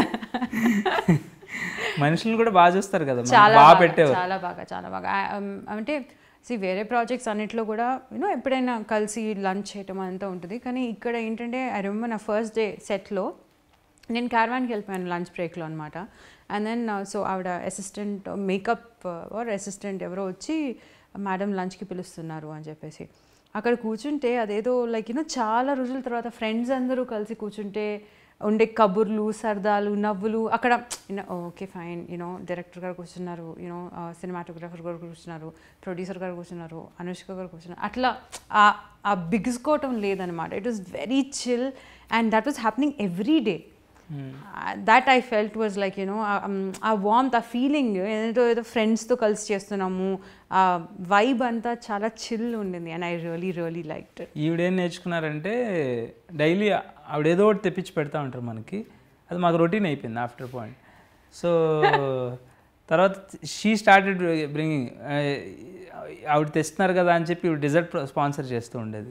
Speaker 2: మనుషులు కూడా బాగా చూస్తారు కదా మనం
Speaker 1: చాలా
Speaker 2: బాగా
Speaker 1: బాగా,
Speaker 2: పెట్టేవారు
Speaker 1: చాలా బాగా చాలా బాగా ఆ, um, అంటే సి వేరే ప్రాజెక్ట్స్ అన్నిట్లో కూడా యూనో ఎప్పుడైనా కలిసి లంచ్ చేయటం అంతా ఉంటుంది కానీ ఇక్కడ ఏంటంటే ఐ రిమెంబర్ నా ఫస్ట్ డే సెట్లో నేను క్యారవాన్కి వెళ్ళిపోయాను లంచ్ బ్రేక్లో అనమాట అండ్ దెన్ సో ఆవిడ అసిస్టెంట్ మేకప్ ఆర్ అసిస్టెంట్ ఎవరో వచ్చి మేడం లంచ్కి పిలుస్తున్నారు అని చెప్పేసి అక్కడ కూర్చుంటే అదేదో లైక్ యూనో చాలా రోజుల తర్వాత ఫ్రెండ్స్ అందరూ కలిసి కూర్చుంటే ఉండే కబుర్లు సరదాలు నవ్వులు అక్కడ ఓకే ఫైన్ యూనో డైరెక్టర్ గారు కూర్చున్నారు యూనో సినిమాటోగ్రాఫర్ గారు కూర్చున్నారు ప్రొడ్యూసర్ గారు కూర్చున్నారు అనుష్క గారు కూర్చున్నారు అట్లా ఆ- ఆ బిగుసుకోవటం లేదనమాట it was very chill and that was happening every day that I felt was like you know ఆ వామ్త్ ఆ ఫీలింగ్ ఏదో ఏదో ఫ్రెండ్స్తో కలిసి చేస్తున్నాము ఆ వైబ్ అంతా చాలా చిల్ ఉండింది and I really really like
Speaker 2: ఈవిడేం నేర్చుకున్నారంటే డైలీ ఆవిడ ఏదో ఒకటి తెప్పించి పెడతా ఉంటారు మనకి అది మాకు రొటీన్ అయిపోయింది ఆఫ్టర్ పాయింట్ సో తర్వాత షీ స్టార్టెడ్ బ్రింగింగ్ ఆవిడ తెస్తున్నారు కదా అని చెప్పి ఇవి డిజర్ట్ స్పాన్సర్ చేస్తూ ఉండేది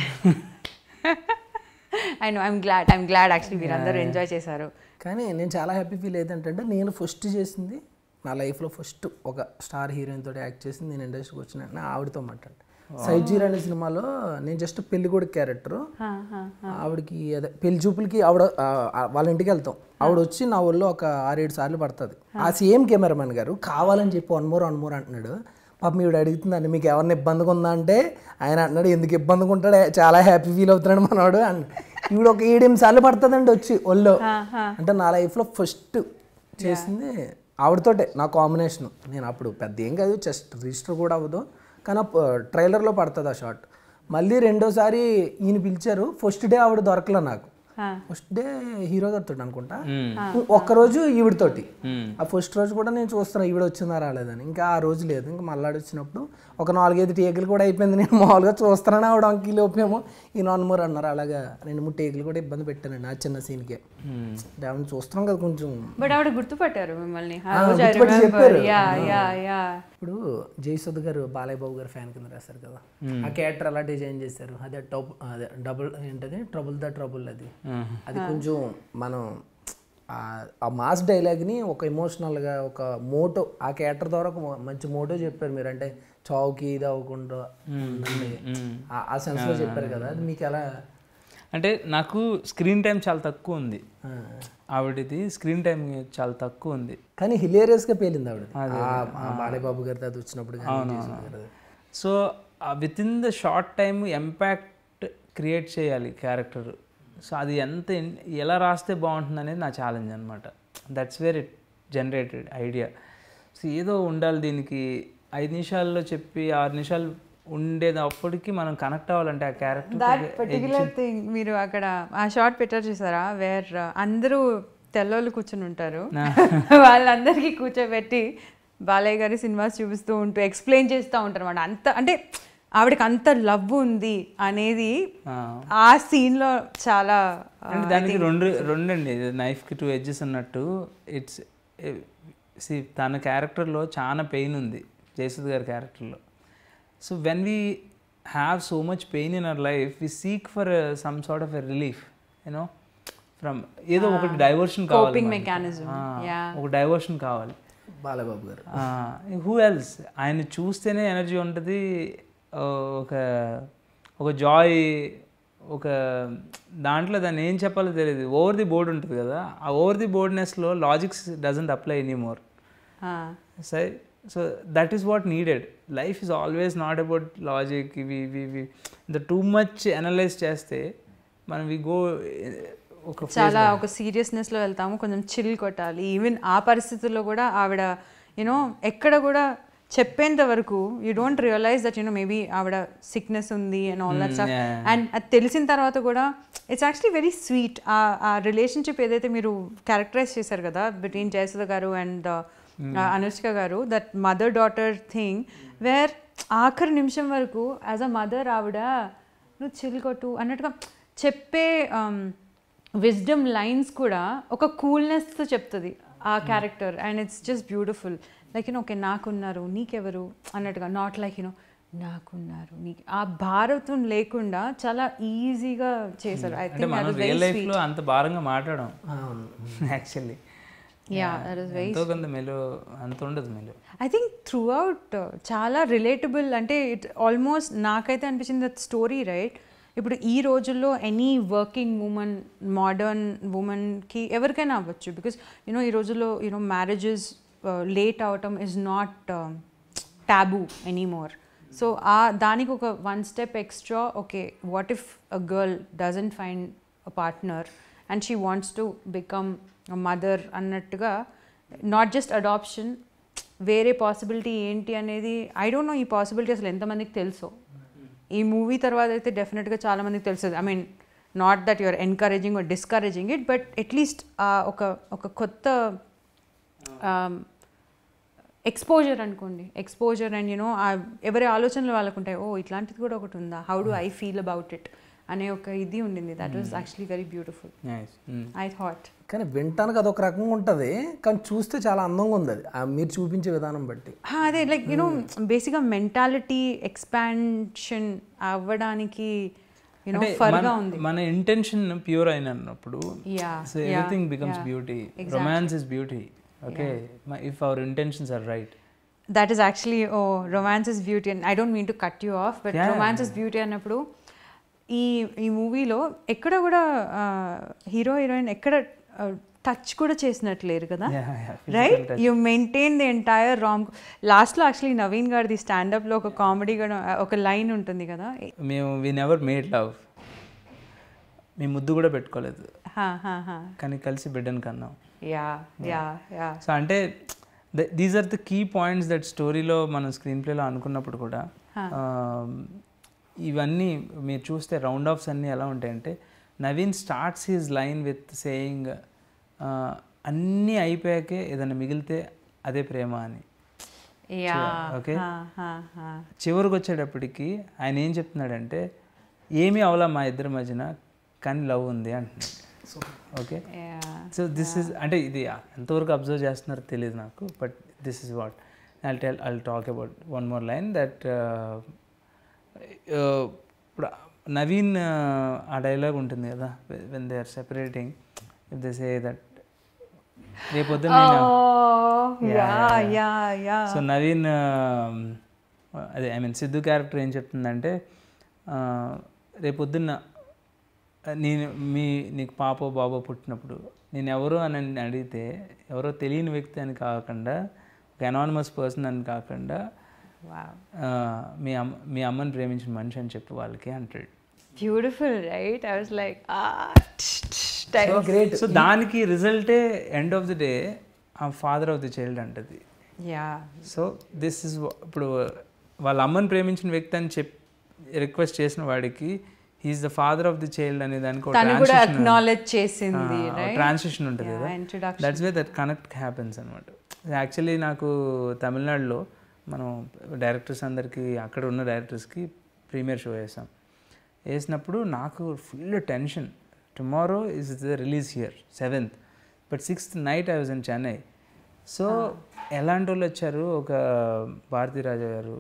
Speaker 1: I know I'm glad I'm glad actually మీరందరూ ఎంజాయ్ చేశారు
Speaker 3: కానీ నేను చాలా హ్యాపీ ఫీల్ ఏంటంటే నేను ఫస్ట్ చేసింది నా లైఫ్లో ఫస్ట్ ఒక స్టార్ హీరోయిన్ తోటి యాక్ట్ చేసింది నేను ఇండస్ట్రీకి వచ్చిన వెంటనే ఆవిడతో మాట్లాడు సైజీర్ అనే సినిమాలో నేను జస్ట్ పెళ్లి కొడుకు క్యారెక్టర్ ఆవిడకి అదే పెళ్లి చూపులకి ఆవిడ ఆ, ఆ, వాళ్ళ ఇంటికి వెళ్తాం ఆవిడ వచ్చి నా ఊళ్ళో ఒక ఆరేడు సార్లు పడుతుంది ఆ సేమ్ కెమెరామెన్ గారు కావాలని చెప్పి వన్ మోర్ వన్ మోర్ అంటున్నాడు పాపం ఈవిడ అడుగుతుందండి మీకు ఎవరిని ఇబ్బందిగా ఉందా అంటే ఆయన అంటున్నాడు ఎందుకు ఇబ్బందిగా ఉంటాడు చాలా హ్యాపీ ఫీల్ అవుతున్నాడు మనవాడు అండ్ ఈవిడ ఒక ఏడెనిమిది సార్లు పడుతుందండి వచ్చి ఒళ్ళో అంటే నా లైఫ్లో ఫస్ట్ చేసింది ఆవిడతోటే నా కాంబినేషన్ నేను అప్పుడు పెద్ద ఏం కాదు జస్ట్ రిజిస్టర్ కూడా అవ్వదు కానీ ట్రైలర్లో పడుతుంది ఆ షాట్ మళ్ళీ రెండోసారి ఈయన పిలిచారు ఫస్ట్ డే ఆవిడ దొరకలే నాకు ఫస్ట్ డే హీరో గారితో అనుకుంటా ఒక్కరోజు ఈవిడతోటి
Speaker 2: Hmm.
Speaker 3: ఆ ఫస్ట్ రోజు కూడా నేను చూస్తున్నా ఈవిడ వచ్చిందా రాలేదని ఇంకా ఆ రోజు లేదు ఇంకా మళ్ళాడు వచ్చినప్పుడు ఒక నాలుగైదు టేకులు కూడా అయిపోయింది నేను మామూలుగా చూస్తున్నాను ఆవిడ అంకి లోపేమో ఈ నాన్ మోర్ అన్నారు అలాగా రెండు మూడు టేకులు కూడా ఇబ్బంది పెట్టానండి ఆ చిన్న సీన్కే ఆవిడ చూస్తున్నాం కదా కొంచెం
Speaker 1: బట్ ఆవిడ గుర్తుపట్టారు మిమ్మల్ని ఆ
Speaker 3: ఆ,
Speaker 1: రోజు I
Speaker 3: గుర్తుపట్టి
Speaker 1: remember.
Speaker 3: చెప్పారు.
Speaker 1: యా యా యా
Speaker 3: ఇప్పుడు జయసుద్ గారు బాలయ్య బాబు గారు ఫ్యాన్ కింద రాశారు కదా ఆ క్యారెక్టర్ అలా డిజైన్ చేశారు అదే టబ్ అదే డబుల్ ఏంటది ట్రబుల్ ద ట్రబుల్ అది అది కొంచెం మనం ఆ- ఆ మాస్ డైలాగ్ని ఒక ఎమోషనల్గా ఒక మోటో ఆ క్యారెక్టర్ ద్వారా ఒక మ- మంచి మోటో చెప్పారు మీరు అంటే చావుకి ఇది అవ్వకుండా ఉండండి. ఆ- ఆ సెన్స్లో చెప్పారు కదా అది మీకు ఎలా
Speaker 2: అంటే నాకు స్క్రీన్ టైం చాలా తక్కువ ఉంది
Speaker 3: ఆ,
Speaker 2: ఆవిడది స్క్రీన్ టైం చాలా తక్కువ ఉంది
Speaker 3: కానీ హిలేరియస్గా పేలింది ఆవిడ ఆ- ఆ బాలయ్య బాబు గారితో అది వచ్చినప్పుడు కానీ జయసుధ్ గారిది.
Speaker 2: So with in the short time impact create చేయాలి క్యారెక్టర్ సో అది ఎంత ఇన్- ఎలా రాస్తే బాగుంటుంది అనేది నా ఛాలెంజ్ అనమాట that's where it generated idea so ఏదో ఉండాలి దీనికి ఐదు నిమిషాల్లో చెప్పి ఆరు నిమిషాలు ఉండేది అప్పటికి మనం కనెక్ట్ అవ్వాలంటే ఆ
Speaker 1: దట్
Speaker 2: క్యారెక్టర్
Speaker 1: పర్టికులర్ థింగ్ మీరు అక్కడ ఆ షార్ట్ పెట్టారు చూసారా వేర్ అందరూ తెల్లోళ్ళు కూర్చుని ఉంటారు వాళ్ళందరికీ కూర్చోబెట్టి బాలయ్య గారి సినిమాస్ చూపిస్తూ ఉంటూ ఎక్స్ప్లెయిన్ చేస్తూ ఉంటారు అనమాట అంత అంటే ఆవిడకి అంత లవ్ ఉంది అనేది ఆ సీన్లో చాలా
Speaker 2: అంటే దానికి రెండు రెండు అండి నైఫ్కి టూ ఎడ్జెస్ అన్నట్టు ఇట్స్ సి తన క్యారెక్టర్లో చాలా పెయిన్ ఉంది జయసుద్ గారి క్యారెక్టర్లో so when we have so much pain in our life we seek for some sort of a relief you know from ఏదో ఒకటి డైవర్షన్ కావాలి
Speaker 1: coping
Speaker 2: మనకి.
Speaker 1: mechanism.
Speaker 2: ఆ,
Speaker 1: Yeah.
Speaker 2: ఒక డైవర్షన్ కావాలి
Speaker 3: బాలయ్య బాబు గారు
Speaker 2: హూ ఎల్స్ ఆయన చూస్తేనే ఎనర్జీ ఉంటుంది ఆ, ఒక ఒక జాయ్ ఒక దాంట్లో దాన్ని ఏం చెప్పాలో తెలియదు ఓవర్ ది బోర్డ్ ఉంటుంది కదా ఆ ఓవర్ ది బోర్డ్నెస్లో logics doesn't apply any more సై so that is what needed life is always not about logic ఇవి ఇవి ఇవి ఇంత టూ మచ్ అనలైజ్ చేస్తే మనం వి గో ఒక
Speaker 1: చాలా ఒక సీరియస్నెస్ లో వెళ్తాము కొంచెం చిల్ కొట్టాలి ఈవెన్ ఆ పరిస్థితుల్లో కూడా ఆవిడ యూనో ఎక్కడ కూడా చెప్పేంత వరకు you don't realize that you know maybe ఆవిడ సిక్నెస్ ఉంది and all that stuff
Speaker 2: yeah.
Speaker 1: And అది తెలిసిన తర్వాత కూడా ఇట్స్ యాక్చువల్లీ వెరీ స్వీట్ ఆ రిలేషన్షిప్ ఏదైతే మీరు క్యారెక్టరైజ్ చేశారు కదా బిట్వీన్ జయసుధ గారు అండ్ అనుష్క గారు that mother daughter thing where ఆఖరి నిమిషం వరకు యాజ్ అ మదర్ ఆవిడ నువ్వు చిల్ కొట్టు అన్నట్టుగా చెప్పే విజ్డమ్ లైన్స్ కూడా ఒక కూల్నెస్తో చెప్తుంది ఆ character and it's just beautiful like you know okay నాకున్నారు నీకెవరు అన్నట్టుగా నాట్ లైక్ యూనో నాకున్నారు నీ ఆ భారతం లేకుండా చాలా ఈజీగా చేశారు ఐ
Speaker 2: అంటే
Speaker 1: థింక్
Speaker 2: మనం రియల్ లైఫ్లో అంత భారంగా మాట్లాడడం
Speaker 3: అవును
Speaker 2: actually
Speaker 1: yeah that is very
Speaker 2: ఎంతో కొంత మెలో అంత ఉండదు mellow
Speaker 1: I think throughout చాలా రిలేటబుల్ అంటే ఇట్ ఆల్మోస్ట్ నాకైతే అనిపించింది దట్ స్టోరీ రైట్ ఇప్పుడు ఈ రోజుల్లో ఎనీ వర్కింగ్ ఉమెన్ మోడర్న్ ఉమెన్కి ఎవరికైనా అవ్వచ్చు బికాస్ యూనో ఈ రోజుల్లో యూనో మ్యారేజెస్ లేట్ అవటం is not taboo anymore so ఆ దానికి ఒక one step extra okay what if a girl doesn't find a partner and she wants to become mother అన్నట్టుగా నాట్ జస్ట్ అడాప్షన్ వేరే possibility ఏంటి అనేది ఐ డోంట్ నో ఈ possibility అసలు ఎంతమందికి తెలుసో ఈ మూవీ తర్వాత అయితే డెఫినెట్గా చాలా మందికి తెలుస్తుంది I mean not that your encouraging or discouraging it but at least ఒక ఒక కొత్త ఎక్స్పోజర్ అనుకోండి ఎక్స్పోజర్ అండ్ యూనో ఎవరి ఆలోచనలు వాళ్ళకు ఉంటాయి ఓ ఇట్లాంటిది కూడా ఒకటి ఉందా how do I feel about it అనే ఒక ఇది ఉండింది that was actually very beautiful
Speaker 2: nice
Speaker 1: I thought
Speaker 3: కానీ వినటానికి అదొక రకంగా ఉంటుంది కానీ చూస్తే చాలా అందంగా ఉంది అది ఆ మీరు చూపించే విధానం బట్టి
Speaker 1: అదే లైక్ యూనో బేసిక్గా మెంటాలిటీ ఎక్స్పాన్షన్ అవ్వడానికి యూనో
Speaker 2: అంటే
Speaker 1: ఫర్గా
Speaker 2: మన-
Speaker 1: ఉంది
Speaker 2: మన ఇంటెన్షన్ ప్యూర్ అయినప్పుడు
Speaker 1: Yeah,
Speaker 2: so
Speaker 1: yeah,
Speaker 2: everything becomes
Speaker 1: yeah.
Speaker 2: Beauty
Speaker 1: Exactly.
Speaker 2: Romance is beauty okay if our intentions are right
Speaker 1: that is actually oh romance is beauty and I don't mean to cut you off but
Speaker 2: Yeah.
Speaker 1: Romance is beauty అన్నప్పుడు ఈ ఈ మూవీలో ఎక్కడ కూడా hero heroine ఎక్కడ touch కూడా చేసినట్లేరు కదా right you maintain the entire rom లాస్ట్లో యాక్చువల్లీ నవీన్ గారిది స్టాండప్లో ఒక కామెడీ కూడా ఒక లైన్ ఉంటుంది కదా
Speaker 2: మేము వి నెవర్ మేడ్ లవ్ మీ ముద్దు కూడా పెట్టుకోలేదు కానీ కలిసి బిడ్డను కన్నాం
Speaker 1: యా యా యా
Speaker 2: సో అంటే these are the key points that స్టోరీలో మనం స్క్రీన్ ప్లేలో అనుకున్నప్పుడు కూడా um, ఇవన్నీ మీరు చూస్తే రౌండ్ ఆఫ్స్ అన్నీ ఎలా ఉంటాయంటే Naveen starts his line with saying అన్నీ అయిపోయాకే ఏదైనా మిగిలితే అదే ప్రేమ అని
Speaker 1: యా
Speaker 2: ఓకే చివరికి వచ్చేటప్పటికి ఆయన ఏం చెప్తున్నాడంటే ఏమీ అవలా మా ఇద్దరి మధ్యన కానీ లవ్ ఉంది అంటున్నాడు ఓకే సో దిస్ ఇస్ అంటే ఇది ఎంతవరకు అబ్జర్వ్ చేస్తున్నారో తెలియదు నాకు but this is what I tell I talk about one more line that ఇప్పుడు నవీన్ uh, ఆ డైలాగ్ ఉంటుంది కదా when they are separating if they say that రేపొద్దున నేను
Speaker 1: yeah yeah yeah
Speaker 2: so Naveen ఆ, అదే ఐ మీన్ సిద్ధు క్యారెక్టర్ ఏం చెప్తుందంటే ఆ, రేపొద్దున్న నేను మీ నీకు పాపో బాబో పుట్టినప్పుడు నేను ఎవరు అని అడిగితే ఎవరో తెలియని వ్యక్తి అని కాకుండా ఒక అనానమస్ పర్సన్ అని కాకుండా ఆ, మీ అమ్మ మీ అమ్మని ప్రేమించిన మనిషి అని చెప్పి వాళ్ళకి అంటాడు
Speaker 1: beautiful right I was like
Speaker 3: great
Speaker 2: so దానికి రిజల్టే ఎండ్ ఆఫ్ ది డే ఆ ఫాదర్ ఆఫ్ ది చైల్డ్ అంటది
Speaker 1: యా
Speaker 2: సో దిస్ ఇస్ ఇప్పుడు వాళ్ళ అమ్మని ప్రేమించిన వ్యక్తి అని చెప్ రిక్వెస్ట్ చేసిన వాడికి he's the father of the child అనే దానికి ఒక
Speaker 1: తను కూడా అక్నాలెడ్జ్ చేసింది రైట్
Speaker 2: ట్రాన్సిషన్ ఉంటుంది కదా
Speaker 1: introduction
Speaker 2: that's way that connect happens అనమాట యాక్చువల్లీ నాకు తమిళనాడులో మనం డైరెక్టర్స్ అందరికీ అక్కడ ఉన్న డైరెక్టర్స్కి ప్రీమియర్ షో వేసాం వేసినప్పుడు నాకు full tension tomorrow is the release here seventh but sixth night I was in Chennai so ఎలాంటి వాళ్ళు వచ్చారు ఒక భారతీ రాజా గారు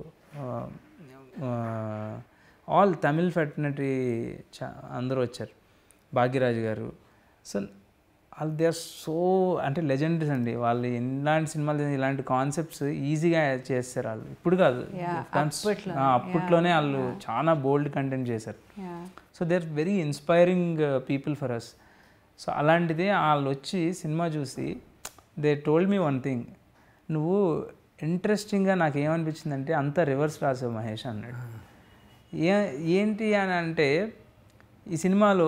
Speaker 2: ఆల్ తమిళ్ ఫెటర్నిటీ చా అందరూ వచ్చారు భాగ్యరాజు గారు సో వాళ్ళు దే ఆర్ సో అంటే లెజెండరీస్ అండి వాళ్ళు ఇలాంటి సినిమాలు చేసి ఇలాంటి కాన్సెప్ట్స్ ఈజీగా చేస్తారు వాళ్ళు ఇప్పుడు కాదు
Speaker 1: Yeah,
Speaker 2: Cons-
Speaker 1: అప్పట్లో,
Speaker 2: ఆ, అప్పట్లోనే వాళ్ళు చాలా బోల్డ్ కంటెంట్ చేశారు
Speaker 1: yeah
Speaker 2: so they are very inspiring people for us so అలాంటిది వాళ్ళు వచ్చి సినిమా చూసి they told me one thing నువ్వు ఇంట్రెస్టింగ్గా నాకు ఏమనిపించిందంటే అంత రివర్స్ రాసావు మహేష్ అన్నాడు ఏ ఏంటి అని అంటే ఈ సినిమాలో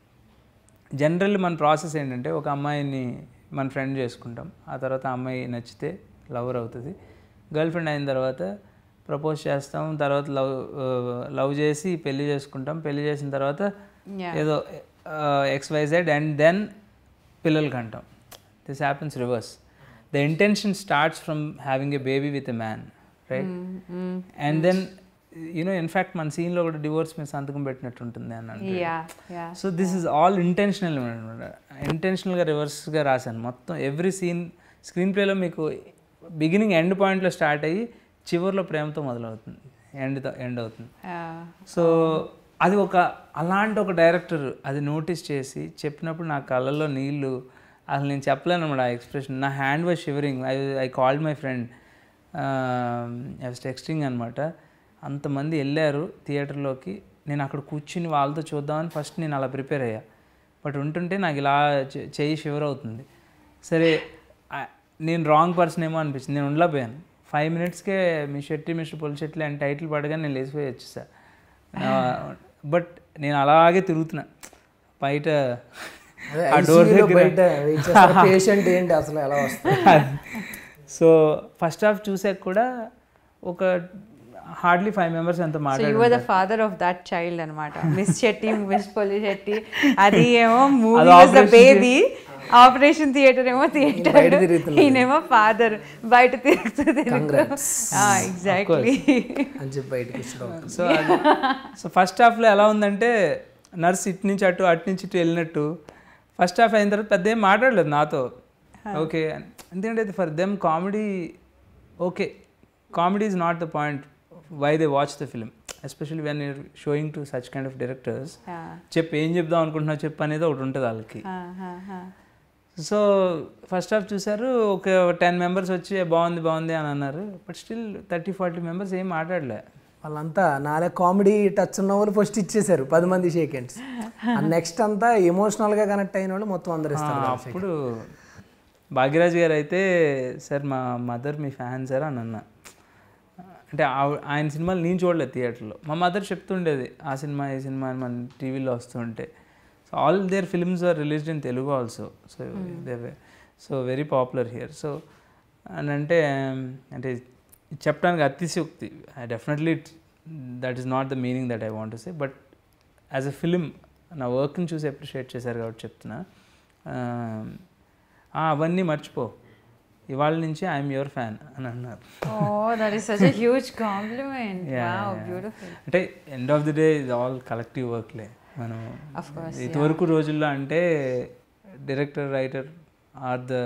Speaker 2: జనరల్ మన ప్రాసెస్ ఏంటంటే ఒక అమ్మాయిని మన ఫ్రెండ్ చేసుకుంటాం ఆ తర్వాత ఆ అమ్మాయి నచ్చితే లవర్ అవుతుంది గర్ల్ ఫ్రెండ్ అయిన తర్వాత ప్రపోజ్ చేస్తాం తర్వాత లవ్ లవ్ చేసి పెళ్లి చేసుకుంటాం పెళ్లి చేసిన తర్వాత
Speaker 1: Yeah.
Speaker 2: ఏదో ఎక్స్వైజెడ్ అండ్ దెన్ పిల్లలు కంటాం this happens reverse the intention starts from having a baby with a man right and then you know in fact మన సీన్లో కూడా డివోర్స్ మీద సంతకం పెట్టినట్టు ఉంటుంది అని అంటే
Speaker 1: yeah yeah
Speaker 2: so this is all intentional అనమాట ఇంటెన్షనల్గా రివర్స్గా రాశాను మొత్తం ఎవ్రీ సీన్ స్క్రీన్ ప్లేలో మీకు బిగినింగ్ ఎండ్ పాయింట్లో స్టార్ట్ అయ్యి చివరిలో ప్రేమతో మొదలవుతుంది ఎండ్ ఎండ్ అవుతుంది సో అది ఒక అలాంటి ఒక డైరెక్టర్ అది నోటీస్ చేసి చెప్పినప్పుడు నా కళ్ళల్లో నీళ్ళు అసలు నేను చెప్పలేను అనమాట ఆ ఎక్స్ప్రెషన్ నా hand was shivering I I called my friend I was texting అనమాట అంతమంది వెళ్ళారు థియేటర్లోకి నేను అక్కడ కూర్చుని వాళ్ళతో చూద్దామని ఫస్ట్ నేను అలా ప్రిపేర్ అయ్యా బట్ ఉంటుంటే నాకు ఇలా చె- చెయ్యి షివర్ అవుతుంది సరే ఆ, నేను రాంగ్ పర్సన్ ఏమో అనిపించింది నేను ఉండలేకపోయాను ఫైవ్ మినిట్స్కే Miss Shetty mister Polishetty అని టైటిల్ పడగానే నేను లేచిపోయి వచ్చేసా బట్ నేను అలాగే తిరుగుతున్నా బయట ఆ డోర్
Speaker 3: ICU లో
Speaker 2: దగ్గర
Speaker 3: బయట పేషెంట్ ఏంటి అసలు ఎలా వస్తుంది
Speaker 2: సో ఫస్ట్ హాఫ్ చూసాక కూడా ఒక హార్డ్లీ ఫైవ్ మెంబర్స్ ఎంత
Speaker 1: సో యు
Speaker 2: మాట్లాడారు
Speaker 1: were the father of that child అనమాట Miss Shetty Miss Polishetty అది ఏమో మూవీ
Speaker 2: అది
Speaker 1: was the
Speaker 2: Operation
Speaker 1: baby operation theatre ఏమో
Speaker 3: బయట
Speaker 1: థియేటర్
Speaker 3: తిరుగుతున్నది.
Speaker 1: ఈయనేమో ఫాదర్ బయట తిరుగుతూ తిరుగుతూ
Speaker 3: Congrats.
Speaker 1: ఎగ్జాక్ట్లీ
Speaker 3: అని చెప్పి బయటకు వచ్చడం
Speaker 2: సో సో ఫస్ట్ హాఫ్లో ఎలా ఉందంటే నర్స్ ఇటు నుంచి అటు అటు నుంచి ఇటు వెళ్ళినట్టు ఫస్ట్ హాఫ్ అయిన తర్వాత పెద్ద ఏం మాట్లాడలేదు నాతో ఓకే ఎందుకంటే for them comedy okay comedy is not the point why they watch the film especially when you're showing to such kind of directors చెప్పు ఏం చెప్దాం అనుకుంటున్నావు చెప్పు అనేది ఒకటి ఉంటుంది వాళ్ళకి సో ఫస్ట్ హాఫ్ చూసారు ఒక టెన్ మెంబర్స్ వచ్చి బాగుంది బాగుంది అని అన్నారు but still thirty forty members ఏం మాట్లాడలే
Speaker 3: వాళ్ళంతా నాలే కామెడీ టచ్ ఉన్న వాళ్ళు ఫస్ట్ ఇచ్చేసారు పది మంది షేకెండ్స్ నెక్స్ట్ అంతా ఎమోషనల్గా కనెక్ట్ అయిన వాళ్ళు మొత్తం అందరు ఇస్తారు
Speaker 2: ఆ, అప్పుడు భాగ్యరాజ్ గారు అయితే సార్ మా మదర్ మీ ఫ్యాన్ సార్ అని అన్న అంటే ఆవ- ఆయన సినిమాలు నేను చూడలేదు థియేటర్లో మా మదర్ చెప్తుండేది ఆ సినిమా ఈ సినిమా అని మన టీవీలో వస్తుంటే so all their films are released in Telugu also so they so very popular here so అని అంటే అంటే చెప్పడానికి అతిశయోక్తి definitely that is not the meaning that I want to say but as a film నా వర్క్ని చూసి అప్రిషియేట్ చేశారు కాబట్టి చెప్తున్నా ఆ, ఆ, అవన్నీ మర్చిపో ఇవాళ నుంచి ఐఎమ్ యువర్ ఫ్యాన్ అని అన్నారు
Speaker 1: Oh, that is such a huge compliment.
Speaker 2: Yeah,
Speaker 1: wow,
Speaker 2: yeah.
Speaker 1: beautiful.
Speaker 2: అంటే ఎండ్ ఆఫ్ ది డే ఇది ఆల్ కలెక్టివ్ వర్క్లే మనం
Speaker 1: Of course,
Speaker 2: ఇదివరకు రోజుల్లో అంటే director writer are the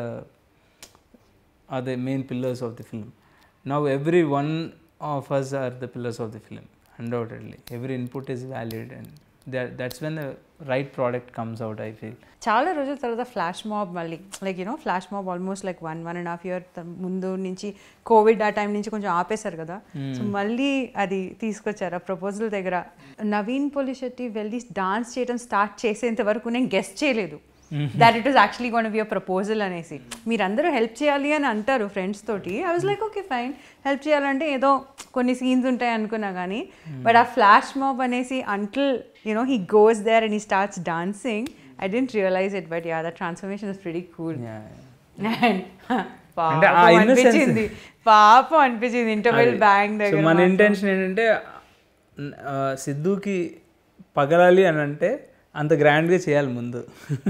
Speaker 2: are the main pillars of the film now every one of us are the pillars of the film undoubtedly every input is valid and that's when the right product comes out I feel
Speaker 1: చాలా రోజుల తర్వాత flash mob మళ్ళీ like you know flash mob almost like one one and half year ముందు నుంచి Covid ఆ time నుంచి కొంచెం ఆపేశారు కదా సో మళ్ళీ అది తీసుకొచ్చారు ఆ ప్రపోజల్ దగ్గర నవీన్ పోలిశెట్టి వెళ్ళి డాన్స్ చేయడం స్టార్ట్ చేసేంత వరకు నేను గెస్ట్ చేయలేదు that it was actually gonna be a proposal అనేసి మీరందరూ హెల్ప్ చేయాలి అని అంటారు ఫ్రెండ్స్ తోటి I was like okay fine help చేయాలంటే ఏదో కొన్ని సీన్స్ ఉంటాయి అనుకున్నా కానీ బట్ ఆ ఫ్లాష్ మాబ్ అనేసి until you know he goes there and he starts dancing I didn't realize it but yeah the transformation is very cool and
Speaker 2: అంటే ఆ
Speaker 1: పాపం
Speaker 2: innocence-
Speaker 1: అనిపించింది పాపం అనిపించింది ఇంటర్వెల్ బ్యాంక్
Speaker 2: సో
Speaker 1: దగ్గర
Speaker 2: మన
Speaker 1: మాత్రం.
Speaker 2: ఇంటెన్షన్ ఏంటంటే ఆ, సిద్ధుకి పగలాలి అని అంటే అంత గ్రాండ్గా చేయాలి ముందు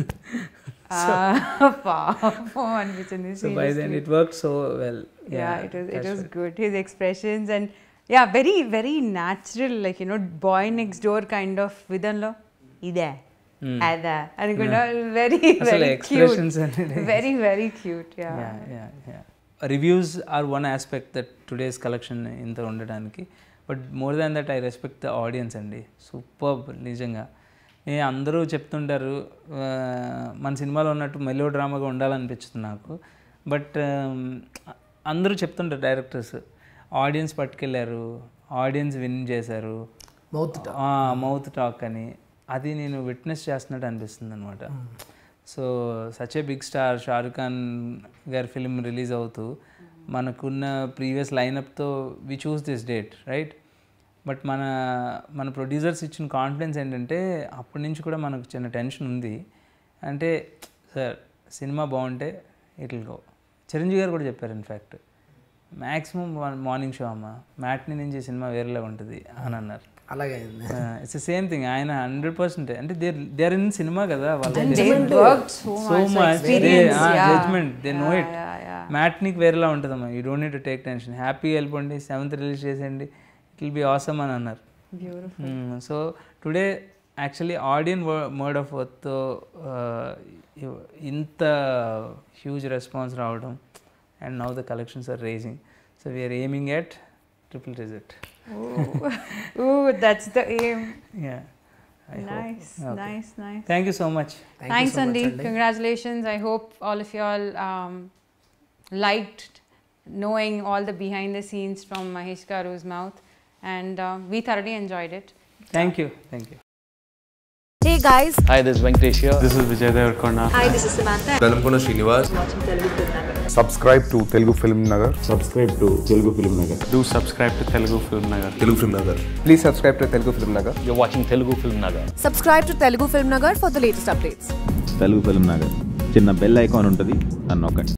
Speaker 1: ఆ, పాపం అనిపించింది
Speaker 2: so by then it work so well
Speaker 1: yeah, it was it was good. His expressions and yeah, very very natural. Like you know, boy next door kind of విధంలో ఇదే అదా అనుకున్నా వెరీ
Speaker 2: అసలు
Speaker 1: వెరీ
Speaker 2: expressions
Speaker 1: క్యూట్
Speaker 2: అనేది-
Speaker 1: very very cute yeah
Speaker 2: reviews are one aspect that today's collection ఇంత ఉండడానికి but more than that I respect the audience అండి super నిజంగా ఏ అందరూ చెప్తుంటారు ఆ, మన సినిమాలో ఉన్నట్టు మెలో డ్రామాగా ఉండాలనిపించింది నాకు బట్ అందరూ చెప్తుంటారు డైరెక్టర్స్ ఆడియన్స్ పట్టుకెళ్ళారు ఆడియన్స్ విన్ చేశారు
Speaker 3: మౌత్
Speaker 2: మౌత్ టాక్ అని అది నేను విట్నెస్ చేస్తున్నట్టు అనిపిస్తుంది అనమాట so such a big star Shahrukh Khan గారి ఫిల్మ్ రిలీజ్ అవుతూ మనకున్న ప్రీవియస్ లైనప్తో we choose this date right but మన మన ప్రొడ్యూసర్స్ ఇచ్చిన కాన్ఫిడెన్స్ ఏంటంటే అప్పటి నుంచి కూడా మనకు చిన్న టెన్షన్ ఉంది అంటే సార్ సినిమా బాగుంటే it will go Chiranjeevi garu కూడా చెప్పారు ఇన్ఫ్యాక్ట్ మ్యాక్సిమం మార్నింగ్ షో అమ్మ మ్యాట్ని నుంచి సినిమా వేరేలా ఉంటుంది అని అన్నారు
Speaker 3: అలాగే అయింది
Speaker 2: ఇట్స్ సేమ్ థింగ్ ఆయన హండ్రెడ్ పర్సెంట్ అంటే దేర్ దేర్ ఇన్ సినిమా కదా
Speaker 1: And they worked so
Speaker 2: so
Speaker 1: much, so
Speaker 2: much
Speaker 1: experience, yeah.
Speaker 2: Judgement they know it
Speaker 1: yeah, yeah.
Speaker 2: మ్యాట్ నీకు వేరేలా ఉంటుందమ్మా you don't need to take tension happy వెళ్ళిపోండి seventh release చేసేయండి it will be awesome అని అన్నారు
Speaker 1: beautiful
Speaker 2: so today actually audience word of worth ఇంత huge response రావడం and now the collections are raising so we're aiming at triple result
Speaker 1: Ooh, that's the aim.
Speaker 2: Yeah
Speaker 1: Nice, nice, nice.
Speaker 2: Thank you so much
Speaker 3: Thank you
Speaker 1: Thanks,
Speaker 3: so much,
Speaker 1: Andy.
Speaker 3: Andy.
Speaker 1: Congratulations. I hope all of y'all um, liked knowing all the behind the scenes from Mahesh Karu's mouth, and uh, we thoroughly enjoyed it.
Speaker 2: Thank you thank you
Speaker 4: Hey guys,
Speaker 5: Hi, this is Venkatesh here.
Speaker 6: This is Vijay Devarkonda.
Speaker 4: hi, this is Samantha.
Speaker 7: Velankonda Srinivas
Speaker 8: subscribe to Telugu Film Nagar.
Speaker 9: Subscribe to Telugu film Nagar
Speaker 6: Do subscribe to Telugu Film Nagar.
Speaker 7: Telugu film Nagar
Speaker 8: Please subscribe to Telugu Film Nagar.
Speaker 5: You're watching Telugu Film Nagar.
Speaker 4: Subscribe to Telugu Film Nagar for the latest updates.
Speaker 9: Telugu film Nagar చిన్న bell icon ఉంటుంది దాన్ని నొక్కండి